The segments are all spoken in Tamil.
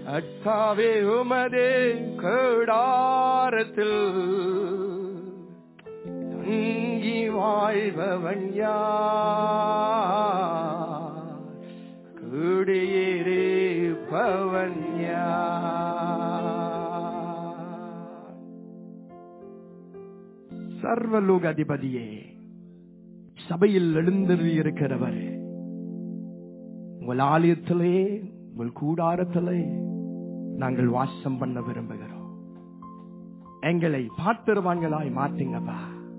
அட்டாவே உமதே கேடாரத்தில் தங்கி வாழ்பவன் யார் குடியிருப்பவன் யார் சர்வலோக அதிபதியே சபையில் எழுந்தருளி இருக்கிறவர் உங்கள் ஆலயத்திலே உங்கள் கூடாரத்திலே நாங்கள் வாசம் பண்ண விரும்புகிறோம் எங்களை பாத்திரவான்களாய் மாற்றுங்கப்பா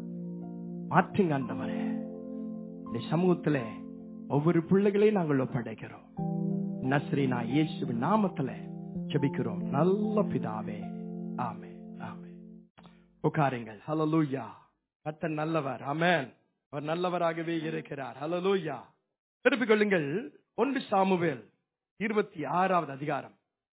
மாற்றுங்க ஆண்டவரே இந்த சமூகத்துல ஒவ்வொரு பிள்ளைகளையும் நாங்கள் ஒப்படைக்கிறோம் நஸ்ரீனா இயேசுவின் நாமத்துல ஜெபிக்கிறோம் நல்ல பிதாவே ஆமே ஆமே உட்காருங்கள் ஹalleluya கர்த்தர் நல்லவர் ஆமென் அவர் நல்லவராகவே இருக்கிறார் ஹalleluya திருப்பிக் கொள்ளுங்கள் ஒன்று சாமுவேல் இருபத்தி ஆறாவது அதிகாரம்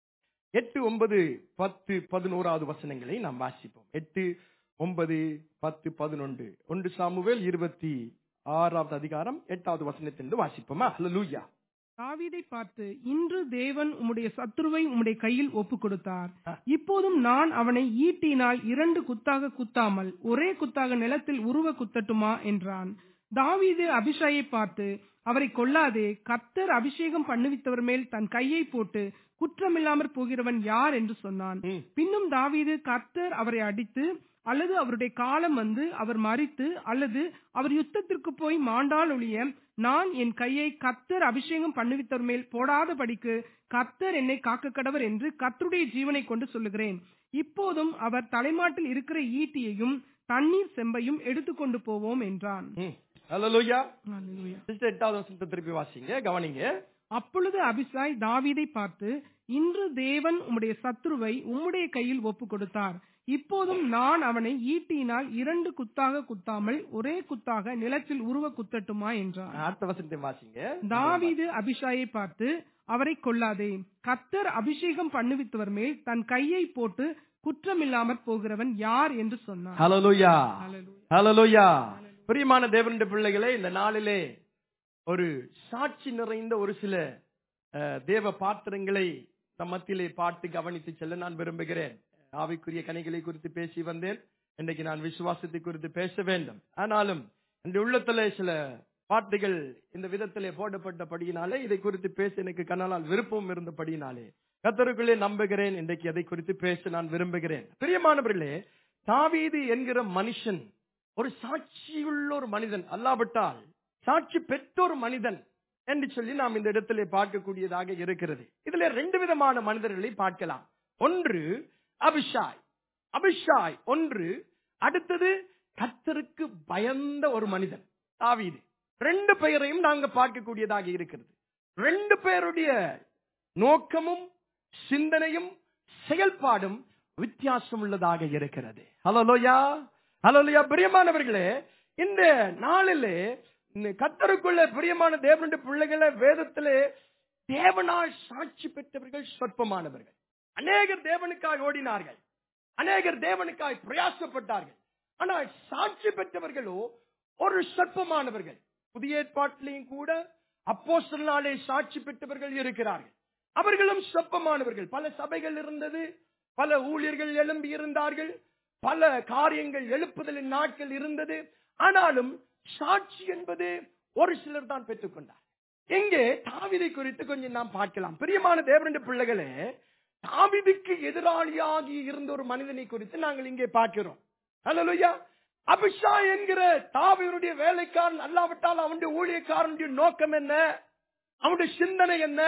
எட்டு ஒன்பது பத்து பதினோராவது வசனங்களை நாம் வாசிப்போம் எட்டு ஒன்பது பத்து பதினொன்று ஒன்று சாமுவேல் இருபத்தி ஆறாவது அதிகாரம் எட்டாவது வசனத்திலிருந்து வாசிப்போமா ஹalleluya தாவீதை பார்த்து இன்று தேவன் உம்முடைய சத்துருவை உம்முடைய கையில் ஒப்பு கொடுத்தார் இப்போதும் நான் அவனை ஈட்டினால் இரண்டு குத்தாக குத்தாமல் ஒரே குத்தாக நிலத்தில் உருவ குத்தட்டுமா என்றான் தாவீது அபிஷாயை பார்த்து அவரை கொல்லாதே கர்த்தர் அபிஷேகம் பண்ணுவித்தவர் மேல் தன் கையை போட்டு குற்றமில்லாமற் போகிறவன் யார் என்று சொன்னான் ம். பின்னும் தாவீது கர்த்தர் அவரை அடித்து அல்லது அவருடைய காலம் வந்து அவர் மறித்து அல்லது அவர் யுத்தத்திற்கு போய் மாண்டால் ஒழிய நான் என் கையை கர்த்தர் அபிஷேகம் பண்ணுவித்தவர் மேல் போடாதபடிக்கு கர்த்தர் என்னை காக்க கடவர் என்று கர்த்தருடைய ஜீவனை கொண்டு சொல்லுகிறேன் இப்போதும் அவர் தலைமாட்டில் இருக்கிற ஈட்டியையும் தண்ணீர் செம்பையும் எடுத்துக்கொண்டு போவோம் என்றான் ம். ஹalleluya அல்லேலூயா. சிஸ்டர் எட்டாவது வசனத்தை திருப்பி வாசிங்க கவனிங்க அப்பொழுது அபிசாய் தாவீதை பார்த்து இன்று தேவன் உம்முடைய சத்துருவை உம்முடைய கையில் ஒப்பு கொடுத்தார் இப்போதும் நான் அவனை ஈட்டியினால் இரண்டு குத்தாக குத்தாமல் ஒரே குத்தாக நிலத்தில் உருவ குத்தட்டுமா என்றார் அடுத்த வசனத்தை வாசிங்க தாவீது அபிஷாயை பார்த்து அவரை கொல்லாதே கர்த்தர் அபிஷேகம் பண்ணுவித்தவர் மேல் தன் கையை போட்டு குற்றமில்லாமற் போகிறவன் யார் என்று சொன்னார் ஹalleluya அல்லேலூயா. ஹalleluya பிரியமான தேவனுடைய பிள்ளைகளே இந்த நாளிலே ஒரு சாட்சி நிறைந்த ஒரு சில அஹ், தேவ பாத்திரங்களை நம் மத்தியிலே பாட்டு கவனித்து செல்ல நான் விரும்புகிறேன் ஆவிக்குரிய கனிகளை குறித்து பேசி வந்தேன் இன்றைக்கு நான் விசுவாசத்தை குறித்து பேச வேண்டும் ஆனாலும் இந்த உள்ளத்துல சில பாட்டுகள் இந்த விதத்திலே போடப்பட்டபடியினாலே இதை குறித்து பேச எனக்கு கண்ணால் விருப்பம் இருந்தபடியினாலே கத்தருக்குள்ளே நம்புகிறேன் இன்றைக்கு அதை குறித்து பேச நான் விரும்புகிறேன் பிரியமானவர்களே தாவீது என்கிற மனுஷன் ஒரு சாட்சியுள்ள ஒரு மனிதன் அல்லாவிட்டால் சாட்சி பெற்ற ஒரு மனிதன் என்று சொல்லி நாம் இந்த இடத்திலே பார்க்கக்கூடியதாக இருக்கிறது இதுல ரெண்டு விதமான மனிதர்களை பார்க்கலாம் ஒன்று அபிஷாய் அபிஷாய் ஒன்று அடுத்தது கத்தருக்கு பயந்த ஒரு மனிதன் தாவீது ரெண்டு பெயரையும் நாங்க பார்க்கக்கூடியதாக இருக்கிறது ரெண்டு பேருடைய நோக்கமும் சிந்தனையும் செயல்பாடும் வித்தியாசம் உள்ளதாக இருக்கிறது ஹலோலோயா ஹலோலோயா பிரியமானவர்களே இந்த நாளிலே இந்த கத்தருக்குள்ள பிரியமான தேவனுடைய பிள்ளைகளை வேதத்திலே தேவனால் சாட்சி பெற்றவர்கள் சொற்பமானவர்கள் அநேகர் தேவனுக்காக ஓடினார்கள் அநேகர் தேவனுக்காய் பிரயாசப்பட்டார்கள் ஆனால் சாட்சி பெற்றவர்களோ ஒரு சொற்பமானவர்கள் புதிய ஏற்பாட்டிலையும் கூட அப்போஸ்தலனாலே சாட்சி பெற்றவர்கள் இருக்கிறார்கள் அவர்களும் சொற்பமானவர்கள் பல சபைகள் இருந்தது பல ஊழியர்கள் எழும்பி இருந்தார்கள் பல காரியங்கள் எழுப்புதலின் நாட்கள் இருந்தது ஆனாலும் சாட்சி என்பது ஒரு சிலர் தான் பெற்றுக்கொண்டார் இங்கே தாவிதை குறித்து கொஞ்சம் நாம் பார்க்கலாம் பிரியமான தேவனுடைய பிள்ளைகளே தாவிதுக்கு எதிராளியாகி இருந்த ஒரு மனிதனை குறித்து நாங்கள் இங்கே பார்க்கிறோம் ஹalleluya அபிஷா என்கிற தாவியருடைய வேலைக்காரன் அல்லாவிட்டால் அவனுடைய ஊழியக்காரனுடைய நோக்கம் என்ன அவனுடைய சிந்தனை என்ன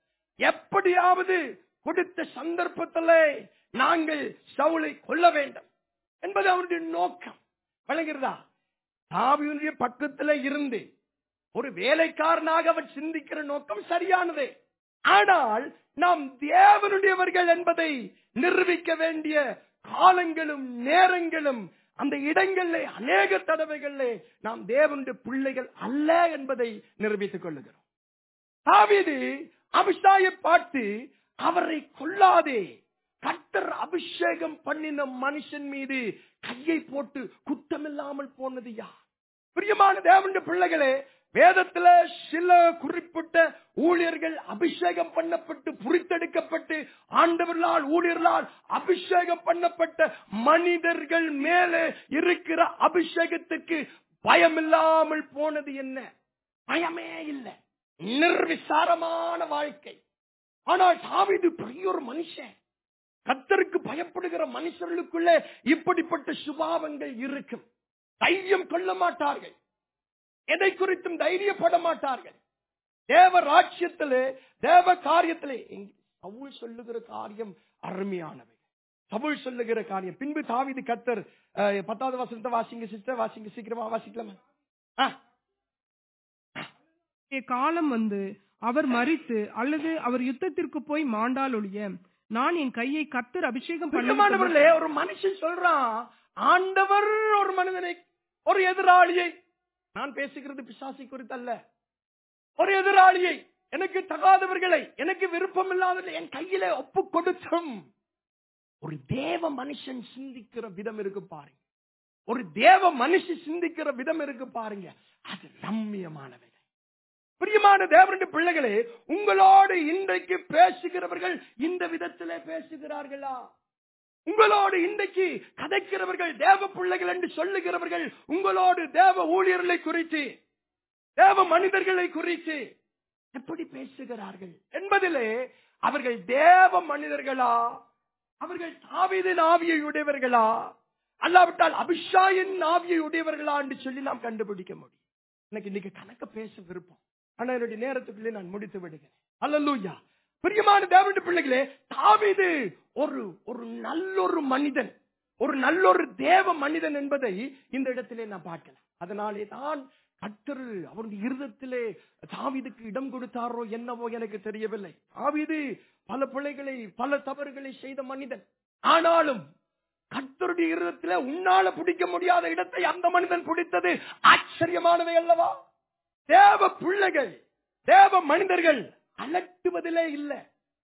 எப்படியாவது கொடுத்த சந்தர்ப்பத்திலே நாங்கள் சவுளை கொல்ல வேண்டும் என்பது அவனுடைய நோக்கம் விளங்குகிறதா தாவியனுடைய பக்கத்துல இருந்து ஒரு வேலைக்காரனாக அவன் சிந்திக்கிற நோக்கம் சரியானதே ஆனால் நாம் தேவனுடையவர்கள் என்பதை நிரூபிக்க வேண்டிய காலங்களும் நேரங்களும் அந்த இடங்களிலே அநேக தடவைகளிலே நாம் தேவனுடைய பிள்ளைகள் அல்ல என்பதை நிரூபித்துக் கொள்ளுகிறோம் தாவீது அபிஷாயை பார்த்து அவரை கொல்லாதே கர்த்தர் அபிஷேகம் பண்ணின மனுஷன் மீது கையை போட்டு குற்றமில்லாமல் போனது யார் பிரியமான தேவனுடைய பிள்ளைகளே வேதத்துல சில குறிப்பிட்ட ஊழியர்கள் அபிஷேகம் பண்ணப்பட்டு புரித்தெடுக்கப்பட்ட பண்ணப்பட்டு ஆண்டவர்களால் ஊழியர்களால் அபிஷேகம் பண்ணப்பட்ட மனிதர்கள் மேலே இருக்கிற அபிஷேகத்துக்கு பயமில்லாமல் போனது என்ன பயமே இல்லை நிர்விசாரமான வாழ்க்கை ஆனால் தாவீது பெரிய ஒரு மனுஷன் கத்தருக்கு பயப்படுகிற மனுஷர்களுக்குள்ளே இப்படிப்பட்ட சுபாவங்கள் இருக்கும் தைரியம் கொள்ள மாட்டார்கள் எதை குறித்தும் தைரியப்பட மாட்டார்கள் தேவ ராட்சியத்திலே தேவ காரியத்திலே இங்க சவுல் சொல்லுகிற காரியம் அருமையானவை சவுல் சொல்லுகிற காரியம் பின்பு தாவீது கத்தர் அஹ், பத்தாவது வசனத்தை வாசிங்க சிஸ்டர் வாசிங்க சீக்கிரமா வாசிக்கலாமா ஆ, காலம் வந்து அவர் மரித்து அல்லது அவர் யுத்தத்திற்கு போய் மாண்டால் ஒழிய நான் என் கையை கத்தர் அபிஷேகம் பண்ண பிரியமானவர்களே ஒரு மனுஷன் சொல்றான் ஆண்டவர் ஒரு மனிதனை ஒரு எதிராளியை நான் பேசுகிறது பிசாசி குறித்தல்ல ஒரு எதிராளியை எனக்கு தகாதவர்களை எனக்கு விருப்பம் இல்லாதவர்களை என் கையிலே ஒப்பு கொடுத்தும் ஒரு தேவ மனுஷன் சிந்திக்கிற விதம் இருக்கு பாருங்க ஒரு தேவ மனுஷன் சிந்திக்கிற விதம் இருக்கு பாருங்க அது ரம்மியமானவை பிரியமான தேவனுடைய பிள்ளைகளே உங்களோடு இன்றைக்கு பேசுகிறவர்கள் இந்த விதத்திலே பேசுகிறார்களா உங்களோடு இன்றைக்கு கதைக்கிறவர்கள் தேவ பிள்ளைகள் என்று சொல்லுகிறவர்கள் உங்களோடு தேவ ஊழியர்களை குறித்து தேவ மனிதர்களை குறித்து எப்படி பேசுகிறார்கள் என்பதிலே அவர்கள் தேவ மனிதர்களா அவர்கள் தாவீதின் ஆவியை உடையவர்களா அல்லாவிட்டால் அபிஷாயின் ஆவியை உடையவர்களா என்று சொல்லி நாம் கண்டுபிடிக்க முடியும் எனக்கு இன்னைக்கு கணக்க பேச விருப்பம் ஆனா என்னுடைய நேரத்துக்குள்ளே நான் முடித்து விடுகிறேன் அல்லூயா பிரியமான தேவனுடைய பிள்ளைகளே தாவீது ஒரு ஒரு நல்லொரு மனிதன் ஒரு நல்லொரு தேவ மனிதன் என்பதை இந்த இடத்திலே நான் பார்க்கலாம் அதனாலே தான் கத்தர் அவருடைய இருதத்திலே தாவீதுக்கு இடம் கொடுத்தாரோ என்னவோ எனக்கு தெரியவில்லை தாவீது பல பிள்ளைகளை பல தவறுகளை செய்த மனிதன் ஆனாலும் கத்தருடைய இருதத்திலே உன்னால பிடிக்க முடியாத இடத்தை அந்த மனிதன் பிடித்தது ஆச்சரியமானவை அல்லவா தேவ பிள்ளைகள் தேவ மனிதர்கள் அலட்டுவதிலே இல்ல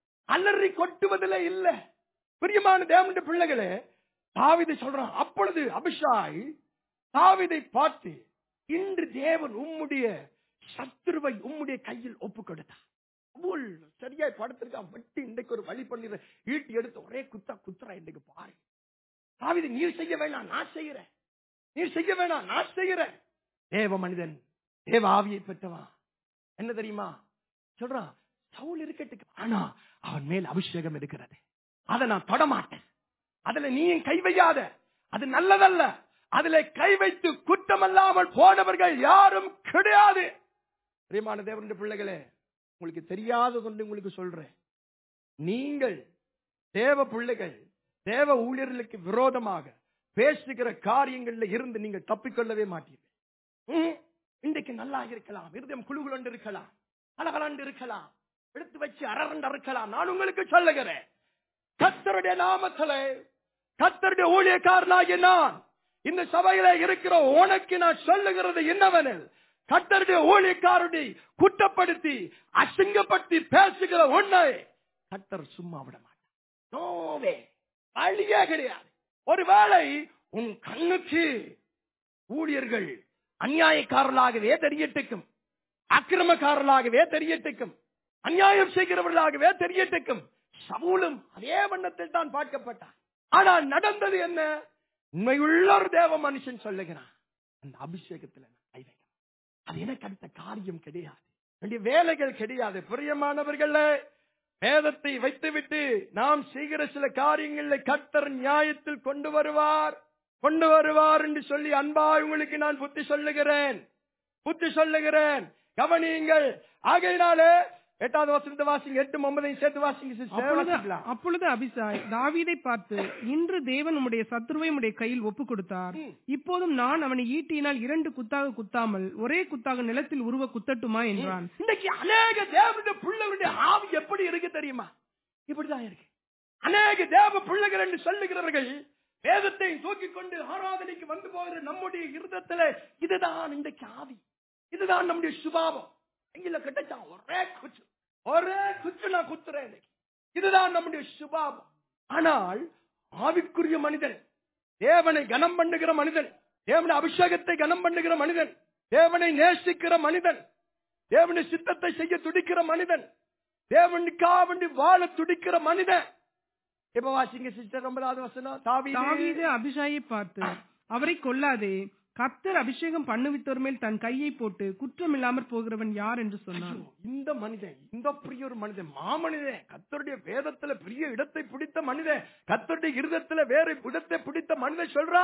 அலறி கொட்டுவதிலே இல்ல பிரியமான தேவனுடைய பிள்ளைகளே தாவிதை சொல்றான் அப்பொழுது அபிஷாய் தாவிதை பார்த்து இன்று தேவன் உம்முடைய சத்துருவை உம்முடைய கையில் ஒப்பு கொடுத்தார் சவுல் சரியாய் படுத்திருக்கான் வெட்டி இன்றைக்கு ஒரு வழி பண்ணிடுற ஈட்டி எடுத்து ஒரே குத்தா குத்துறா இன்றைக்கு பாரு தாவிதை நீர் செய்ய வேணாம் நான் செய்யறேன் நீர் செய்ய வேணாம் நான் செய்யறேன் தேவ மனிதன் தேவ ஆவியை பெற்றவன் என்ன தெரியுமா சொல்றான் சவுல் இருக்கட்டுக்கு ஆனா அவன் மேல் அபிஷேகம் இருக்கிறது அதை நான் தொடமாட்டேன் அதுல நீயும் கை வையாத அது நல்லதல்ல அதுல கை வைத்து குற்றம் அல்லாமல் போனவர்கள் யாரும் கிடையாது பிரியமான தேவனுடைய பிள்ளைகளே உங்களுக்கு தெரியாதது ஒன்று உங்களுக்கு சொல்றேன் நீங்கள் தேவ பிள்ளைகள் தேவ ஊழியர்களுக்கு விரோதமாக பேசுகிற காரியங்கள்ல இருந்து நீங்கள் தப்பிக்கொள்ளவே மாட்டீர்கள் ம், இன்றைக்கு நல்லா இருக்கலாம் இருதயம் குழுகுலண்டு இருக்கலாம் அழகலாண்டு இருக்கலாம் எடுத்து வச்சு அரரண்டு இருக்கலாம் நான் உங்களுக்கு சொல்லுகிறேன் கத்தருடைய நாமத்திலே கத்தருடைய ஊழியக்காரனாகிய நான் இந்த சபையில இருக்கிற உனக்கு நான் சொல்லுகிறது என்னவெனில் கத்தருடைய ஊழியக்காரனை குற்றப்படுத்தி அசிங்கப்படுத்தி பேசுகிற உன்னை கத்தர் சும்மா விட மாட்டார் நோவே வழியே கிடையாது ஒருவேளை உன் கண்ணுக்கு ஊழியர்கள் அநியாயக்காரர்களாகவே தெரியட்டுக்கும் அக்கிரமக்காரர்களாகவே தெரியட்டுக்கும் அநியாயம் செய்கிறவர்களாகவே தெரியட்டுக்கும் சவுலும் அதே வண்ணத்தில் தான் பார்க்கப்பட்டார் ஆனால் நடந்தது என்ன உண்மையுள்ள ஒரு தேவ மனுஷன் சொல்லுகிறான் அந்த அபிஷேகத்துல நான் கை வைக்கிறேன். அது எனக்கு அடுத்த காரியம் கிடையாது என்னுடைய வேலைகள் கிடையாது பிரியமானவர்களே வேதத்தை வைத்துவிட்டு நாம் செய்கிற சில காரியங்களை கர்த்தர் நியாயத்தில் கொண்டு வருவார் கொண்டு வருவார் என்று சொல்லி அன்பா உங்களுக்கு நான் புத்தி சொல்லுகிறேன் புத்தி சொல்லுகிறேன் கவனியுங்கள் ஆகையினாலே எட்டாவது வசனத்தை வாசிங்க எட்டு ஒன்பதையும் சேர்த்து வாசிங்க சிஸ்டர் அப்பொழுது வாசிக்கலாம் அப்பொழுது அபிசாய் தாவீதை பார்த்து இன்று தேவன் உம்முடைய சத்துருவை உம்முடைய கையில் ஒப்பு கொடுத்தார் ம். இப்போதும் நான் அவனை ஈட்டியினால் இரண்டு குத்தாக குத்தாமல் ஒரே குத்தாக நிலத்தில் உருவ குத்தட்டுமா என்றான் இன்னைக்கு அநேக தேவனுடைய பிள்ளைகளுடைய ஆவி எப்படி இருக்கு தெரியுமா இப்படிதான் இருக்கு அநேக தேவ பிள்ளைகள் என்று சொல்லுகிறவர்கள் வேதத்தை தூக்கிக் கொண்டு ஆராதனைக்கு வந்து போகிற நம்முடைய இருதத்துல இதுதான் இன்றைக்கு ஆவி இதுதான் நம்முடைய சுபாவம் கையில கிடைச்சான் ஒரே குச்சு ஒரே குச்சு நான் குத்துறேன் இன்னைக்கு. இதுதான் நம்முடைய சுபாவம் ஆனால் ஆவிக்குரிய மனிதன் தேவனை கனம் பண்ணுகிற மனிதன் தேவனை அபிஷேகத்தை கனம் பண்ணுகிற மனிதன் தேவனை நேசிக்கிற மனிதன் தேவனுடைய சித்தத்தை செய்ய துடிக்கிற மனிதன் தேவனுக்காக வேண்டி வாழ துடிக்கிற மனிதன் இப்ப வாசிங்க சிஸ்டர் ஒன்பதாவது வசனம் தாவீது தாவீது அபிஷாயை பார்த்து அவரை கொல்லாதே கர்த்தர் அபிஷேகம் பண்ணுவித்தோர் மேல் தன் கையை போட்டு குற்றமில்லாமற் போகிறவன் யார் என்று சொன்னான் ஐயோ, இந்த மனிதன் இந்த பெரிய ஒரு மனிதன் மாமனிதன் கத்தருடைய வேதத்துல பெரிய இடத்தை பிடித்த மனிதன் கத்தருடைய இருதத்துல வேற இடத்தை பிடித்த மனிதன் சொல்றா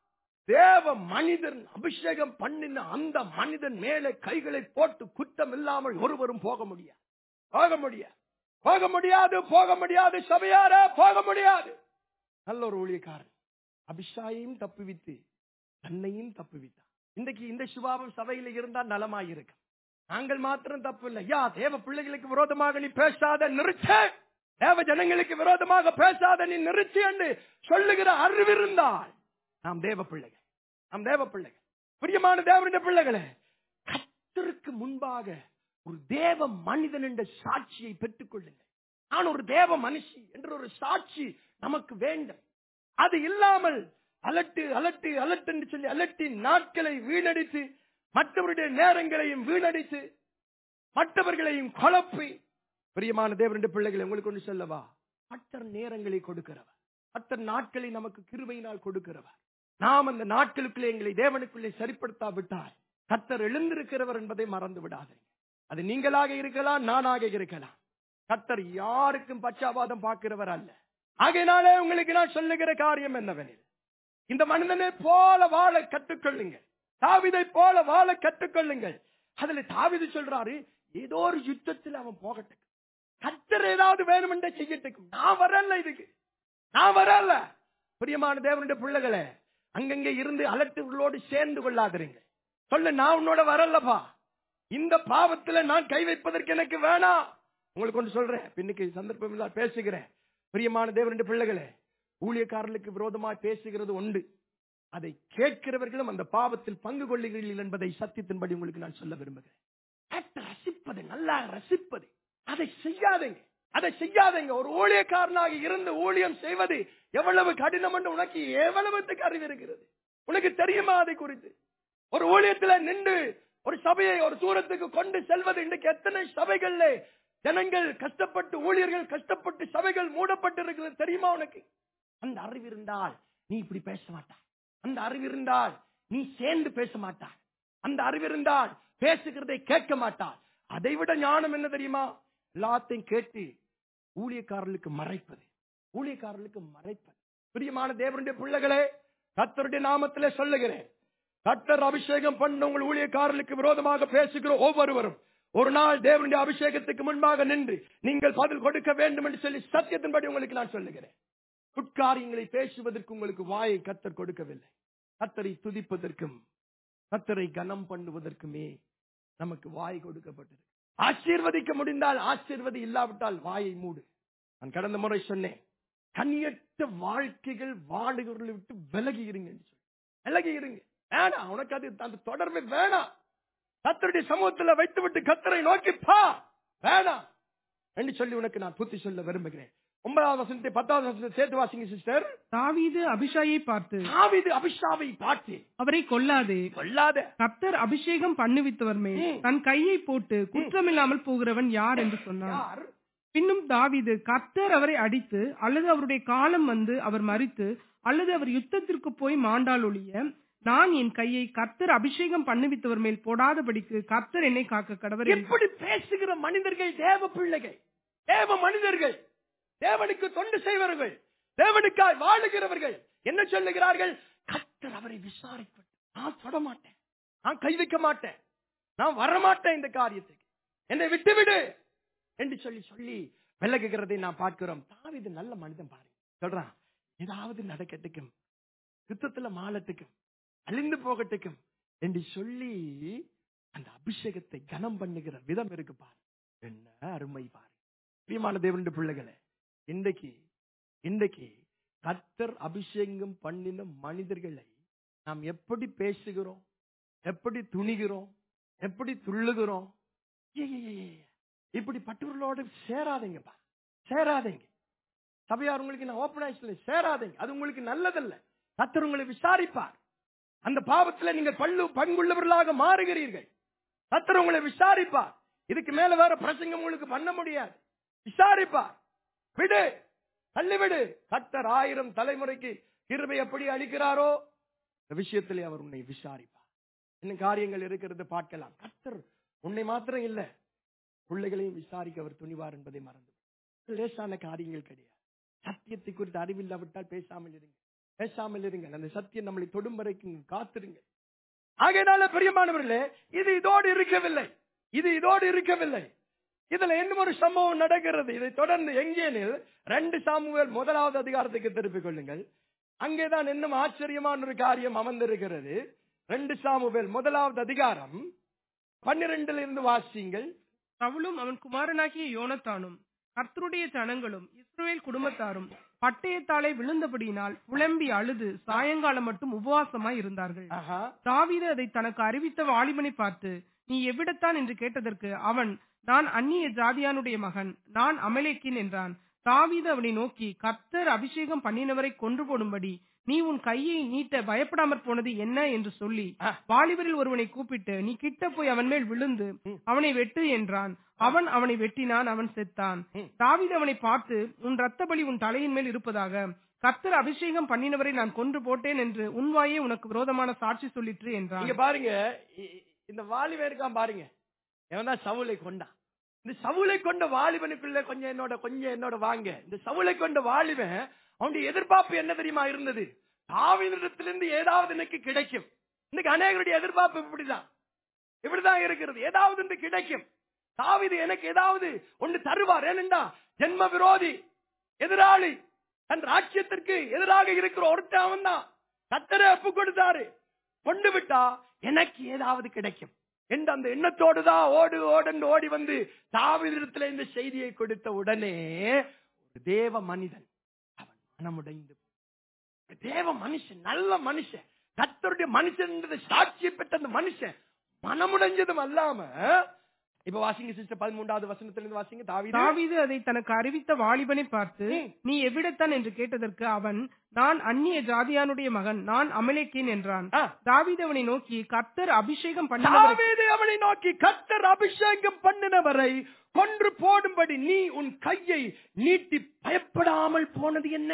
தேவ மனிதன் அபிஷேகம் பண்ணின அந்த மனிதன் மேலே கைகளை போட்டு குற்றம் இல்லாமல் ஒருவரும் போக முடியாது போக முடியாது போக முடியாது போக முடியாது சபையார போக முடியாது நல்ல ஒரு ஊழியக்காரன் அபிஷாயையும் தப்புவித்து தன்னையும் தப்புவித்தான் இன்றைக்கு இந்த சுபாவம் சபையில இருந்தா நலமாயிருக்கு நாங்கள் மாத்திரம் தப்பு இல்லை யா தேவ பிள்ளைகளுக்கு விரோதமாக நீ பேசாத நிறுத்த தேவ ஜனங்களுக்கு விரோதமாக பேசாத நீ நிறுத்தி என்று சொல்லுகிற அறிவிருந்தால் நாம் தேவ பிள்ளைகள் நாம் தேவ பிள்ளைகள் பிரியமான தேவனுடைய பிள்ளைகளே கத்தருக்கு முன்பாக ஒரு தேவ மனிதன் என்ற சாட்சியை பெற்றுக் கொள்ளுங்கள் நான் ஒரு தேவ மனுஷி என்ற ஒரு சாட்சி நமக்கு வேண்டும் அது இல்லாமல் அலட்டு அலட்டு அலட்டு என்று சொல்லி அலட்டி நாட்களை வீணடித்து மற்றவருடைய நேரங்களையும் வீணடித்து மற்றவர்களையும் குழப்பி பிரியமான தேவனுடைய பிள்ளைகளை உங்களுக்கு ஒன்று சொல்லவா மற்ற நேரங்களை கொடுக்கிறவர் மற்ற நாட்களை நமக்கு கிருபையினால் கொடுக்கிறவர் நாம் அந்த நாட்களுக்குள்ளே எங்களை தேவனுக்குள்ளே சரிப்படுத்தாவிட்டால் கத்தர் எழுந்திருக்கிறவர் என்பதை மறந்து விடாதீங்க அது நீங்களாக இருக்கலாம் நானாக இருக்கலாம் கத்தர் யாருக்கும் பச்சாபாதம் பார்க்கிறவர் அல்ல ஆகையினாலே உங்களுக்கு நான் சொல்லுகிற காரியம் என்னவெனில் இந்த மனிதனை போல வாழ கற்றுக்கொள்ளுங்கள் தாவிதை போல வாழ கற்றுக்கொள்ளுங்கள் அதுல தாவிது சொல்றாரு ஏதோ ஒரு யுத்தத்தில் அவன் போகட்டும் கத்தர் ஏதாவது வேணுமென்றே செய்யட்டும் நான் வரல இதுக்கு நான் வரல பிரியமான தேவனுடைய பிள்ளைகளே அங்கங்க இருந்து அலட்டுகளோடு சேர்ந்து கொள்ளாதிருங்க சொல்ல நான் உன்னோட வரலப்பா இந்த பாவத்துல நான் கை வைப்பதற்கு எனக்கு வேணாம் உங்களுக்கு ஒன்று சொல்றேன் பின்னுக்கு சந்தர்ப்பம் இல்ல பேசுகிறேன் பிரியமான தேவனுடைய பிள்ளைகளே ஊழியக்காரர்களுக்கு விரோதமாய் பேசுகிறது உண்டு அதை கேட்கிறவர்களும் அந்த பாவத்தில் பங்கு கொள்ளுகிறீர்கள் என்பதை சத்தியத்தின்படி உங்களுக்கு நான் சொல்ல விரும்புகிறேன் கேட்டு ரசிப்பது நல்லா ரசிப்பது அதை செய்யாதீங்க அதை செய்யாதீங்க ஒரு ஊழியக்காரனாக இருந்து ஊழியம் செய்வது எவ்வளவு கடினம் என்று உனக்கு எவ்வளவுத்துக்கு அறிவு இருக்கிறது உனக்கு தெரியுமா அதை குறித்து ஒரு ஊழியத்துல நின்று ஒரு சபையை ஒரு தூரத்துக்கு கொண்டு செல்வது இன்றைக்கு எத்தனை சபைகள்ல ஜனங்கள் கஷ்டப்பட்டு ஊழியர்கள் கஷ்டப்பட்டு சபைகள் மூடப்பட்டு இருக்கிறது தெரியுமா உனக்கு அந்த அறிவு இருந்தால் நீ இப்படி பேச மாட்டாய் அந்த அறிவு இருந்தால் நீ சேர்ந்து பேச மாட்டாய் அந்த அறிவு இருந்தால் பேசுகிறதை கேட்க மாட்டாய் அதை விட ஞானம் என்ன தெரியுமா எல்லாத்தையும் கேட்டு ஊழியக்காரர்களுக்கு மறைப்பது ஊழியக்காரர்களுக்கு மறைப்பது பிரியமான தேவனுடைய பிள்ளைகளே கத்தருடைய நாமத்திலே சொல்லுகிறேன் கத்தர் அபிஷேகம் பண்ண உங்கள் ஊழியக்காரர்களுக்கு விரோதமாக பேசுகிற ஒவ்வொருவரும் ஒரு நாள் தேவனுடைய அபிஷேகத்துக்கு முன்பாக நின்று நீங்கள் பதில் கொடுக்க வேண்டும் என்று சொல்லி சத்தியத்தின்படி உங்களுக்கு நான் சொல்லுகிறேன் உட்காரியங்களை பேசுவதற்கு உங்களுக்கு வாயை கத்தர் கொடுக்கவில்லை கத்தரை துதிப்பதற்கும் கத்தரை கனம் பண்ணுவதற்குமே நமக்கு வாய் கொடுக்கப்பட்டது ஆசீர்வதிக்க முடிந்தால் ஆசீர்வதி இல்லாவிட்டால் வாயை மூடு நான் கடந்த முறை சொன்னேன் கண்ணியற்ற வாழ்க்கைகள் வாடுகிறவர்களை விட்டு விலகி இருங்க என்று சொல்லி. விலகி இருங்க வேணாம் உனக்கு அது அந்த தொடர்பு வேணாம் கத்தருடைய சமூகத்துல வைத்து விட்டு கத்தரை நோக்கி பா வேணாம் என்று சொல்லி உனக்கு நான் புத்தி சொல்ல விரும்புகிறேன் ஒன்பதாவது வசனத்தை பத்தாவது வசனத்தை சேர்த்து வாசிங்க சிஸ்டர் தாவீது அபிஷாயை பார்த்து தாவீது அபிஷாவை பார்த்து அவரை கொல்லாதே கொல்லாத கர்த்தர் அபிஷேகம் பண்ணுவித்தவர் மேல் ம். தன் கையை போட்டு குற்றமில்லாமல் போகிறவன் யார் என்று சொன்னான் யார் பின்னும் தாவீது கர்த்தர் அவரை அடித்து அல்லது அவருடைய காலம் வந்து அவர் மரித்து அல்லது அவர் யுத்தத்திற்கு போய் மாண்டால் ஒழிய நான் என் கையை கர்த்தர் அபிஷேகம் பண்ணுவித்தவர் மேல் போடாதபடிக்கு கர்த்தர் என்னை காக்க கடவர் என்றார். எப்படி பேசுகிற மனிதர்கள் தேவ பிள்ளைகள் தேவ மனிதர்கள் தேவனுக்கு தொண்டு செய்வர்கள் தேவனுக்காய் வாழுகிறவர்கள் என்ன சொல்லுகிறார்கள் கத்தர் அவரை விசாரிப்பட்டு நான் தொட மாட்டேன் நான் கை வைக்க மாட்டேன் நான் வரமாட்டேன் இந்த காரியத்துக்கு என்னை விட்டுவிடு என்று சொல்லி சொல்லி விலகுகிறதை நான் பார்க்கிறோம் தாவீது நல்ல மனிதன் பாருங்க சொல்றான் ஏதாவது நடக்கட்டுக்கும் யுத்தத்துல மாலத்துக்கும் அழிந்து போகட்டுக்கும் என்று சொல்லி அந்த அபிஷேகத்தை கனம் பண்ணுகிற விதம் இருக்கு பாரு என்ன அருமை பாரு பிரியமான தேவனுடைய பிள்ளைகளே இன்றைக்கு இன்றைக்கு கத்தர் அபிஷேகம் பண்ணின மனிதர்களை நாம் எப்படி பேசுகிறோம் எப்படி துணிகிறோம் எப்படி துள்ளுகிறோம் ஏ, ஏ, ஏ, ஏ. இப்படி பட்டவர்களோடு சேராதீங்கப்பா சேராதீங்க சபையார் உங்களுக்கு நான் ஓப்பன் ஆயிடுச்சு சேராதீங்க அது உங்களுக்கு நல்லதல்ல கத்தர் உங்களை விசாரிப்பார் அந்த பாவத்துல நீங்கள் பல்லு பங்குள்ளவர்களாக மாறுகிறீர்கள் கத்தர் உங்களை விசாரிப்பார் இதுக்கு மேல வேற பிரசங்கம் உங்களுக்கு பண்ண முடியாது விசாரிப்பார் விடு தள்ளிவிடு கர்த்தர் ஆயிரம் தலைமுறைக்கு கிருபை எப்படி அளிக்கிறாரோ இந்த விஷயத்திலே அவர் உன்னை விசாரிப்பார் இன்னும் காரியங்கள் இருக்கிறது பார்க்கலாம் கர்த்தர் உன்னை மாத்திரம் இல்ல பிள்ளைகளையும் விசாரிக்க அவர் துணிவார் என்பதை மறந்து விடு. லேசான காரியங்கள் கிடையாது சத்தியத்தை குறித்து அறிவில்லாவிட்டால் பேசாமல் இருங்க பேசாமல் இருங்கள் அந்த சத்தியம் நம்மளை தொடும் வரைக்கும் காத்திருங்க ஆகையினால பிரியமானவர்களே இது இதோடு இருக்கவில்லை இது இதோடு இருக்கவில்லை இதுல இன்னும் ஒரு சம்பவம் நடக்கிறது இதை தொடர்ந்து எங்கேனில் ரெண்டு சாமுவேல் முதலாவது அதிகாரத்துக்கு திருப்பிக் கொள்ளுங்கள் அங்கேதான் இன்னும் ஆச்சரியமான ஒரு காரியம் அமர்ந்திருக்கிறது ரெண்டு சாமுவேல் முதலாவது அதிகாரம் பன்னிரெண்டுல இருந்து வாசிங்கள் சவுலும் அவன் குமாரனாகிய யோனத்தானும் கர்த்தருடைய ஜனங்களும் இஸ்ரவேல் குடும்பத்தாரும் பட்டயத்தாலே விழுந்தபடியினால் புலம்பி அழுது சாயங்காலம் மட்டும் உபவாசமாய் இருந்தார்கள் ஆஹா தாவீது அதை தனக்கு அறிவித்த வாலிபனை பார்த்து நீ எவ்விடத்தான் என்று கேட்டதற்கு அவன் நான் அந்நிய ஜாதியானுடைய மகன் நான் அமலேக்கின் என்றான் தாவீது அவனை நோக்கி கர்த்தர் அபிஷேகம் பண்ணினவரை கொன்று போடும்படி நீ உன் கையை நீட்ட பயப்படாமற் போனது என்ன என்று சொல்லி ஆ. வாலிபரில் ஒருவனை கூப்பிட்டு நீ கிட்ட போய் அவன் மேல் விழுந்து அவனை வெட்டு என்றான் அவன் அவனை வெட்டினான் அவன் செத்தான் ம். தாவீது அவனை பார்த்து உன் ரத்த பலி உன் தலையின் மேல் இருப்பதாக கர்த்தர் அபிஷேகம் பண்ணினவரை நான் கொன்று போட்டேன் என்று உன் வாயே உனக்கு விரோதமான சாட்சி சொல்லிற்று என்றான் இங்க பாருங்க இ- இ- இந்த வாலிபன் இருக்கான் பாருங்க இவன் தான் சவுலை கொண்டான் இந்த சவுலை கொண்ட வாலிபனுக்குள்ள கொஞ்சம் என்னோட கொஞ்சம் என்னோட வாங்க இந்த சவுலை கொண்ட வாலிபன் அவனுடைய எதிர்பார்ப்பு என்ன தெரியுமா இருந்தது தாவினிடத்திலிருந்து ஏதாவது எனக்கு கிடைக்கும் இன்னைக்கு அநேகருடைய எதிர்பார்ப்பு இப்படிதான் இப்படிதான் இருக்கிறது ஏதாவது ஒன்று கிடைக்கும் தாவிது எனக்கு ஏதாவது ஒன்று தருவார் ஏனென்றா ஜென்ம விரோதி எதிராளி தன் ராஜ்யத்திற்கு எதிராக இருக்கிற ஒருத்தன் அவன் தான் கத்தரை ஒப்பு கொடுத்தாரு கொண்டு விட்டா எனக்கு ஏதாவது கிடைக்கும் என்ற அந்த எண்ணத்தோடு தான் ஓடு ஓடன்னு ஓடி வந்து தாவிதத்துல இந்த செய்தியை கொடுத்த உடனே ஒரு தேவ மனிதன் அவன் மனமுடைந்து ஒரு தேவ மனுஷன் நல்ல மனுஷன் கத்தருடைய மனுஷன் சாட்சியை பெற்ற அந்த மனுஷன் மனமுடைஞ்சதும் அல்லாம இப்ப வாசிங்க சிஸ்டர் பதிமூன்றாவது வசனத்திலிருந்து வாசிங்க தாவீது தாவீது அதை தனக்கு அறிவித்த வாலிபனை பார்த்து ம். நீ எவ்விடத்தான் என்று கேட்டதற்கு அவன் நான் அந்நிய ஜாதியானுடைய மகன் நான் அமலேக்கேன் என்றான் ஆ. தாவீது அவனை நோக்கி கர்த்தர் அபிஷேகம் பண்ணினவரை தாவீது அவனை நோக்கி கத்தர் அபிஷேகம் பண்ணினவரை கொன்று போடும்படி நீ உன் கையை நீட்டி பயப்படாமல் போனது என்ன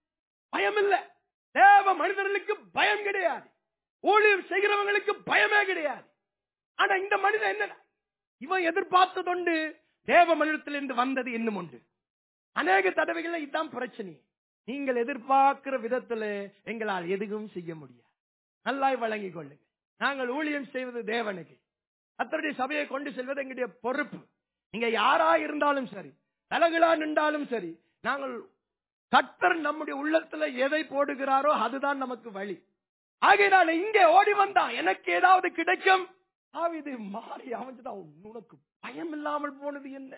பயம் இல்ல தேவ மனிதர்களுக்கு பயம் கிடையாது ஊழியம் செய்கிறவங்களுக்கு பயமே கிடையாது ஆனா இந்த மனிதன் என்ன இவன் எதிர்பார்த்ததுண்டு தேவ மனிதத்திலிருந்து வந்தது இன்னும் உண்டு அநேக தடவைகள்ல இதுதான் பிரச்சனை நீங்கள் எதிர்பார்க்கிற விதத்துல எங்களால் எதுவும் செய்ய முடியாது நல்லாய் வழங்கிக் கொள்ளுங்க நாங்கள் ஊழியம் செய்வது தேவனுக்கு கர்த்தருடைய சபையை கொண்டு செல்வது எங்களுடைய பொறுப்பு நீங்க யாரா இருந்தாலும் சரி தலகளா நின்றாலும் சரி நாங்கள் கர்த்தர் நம்முடைய உள்ளத்துல எதை போடுகிறாரோ அதுதான் நமக்கு வழி ஆகையினால இங்கே ஓடி வந்தான் எனக்கு ஏதாவது கிடைக்கும் ஆவிது மாறி அவன்தான் உனக்கு பயம் இல்லாமல் போனது என்ன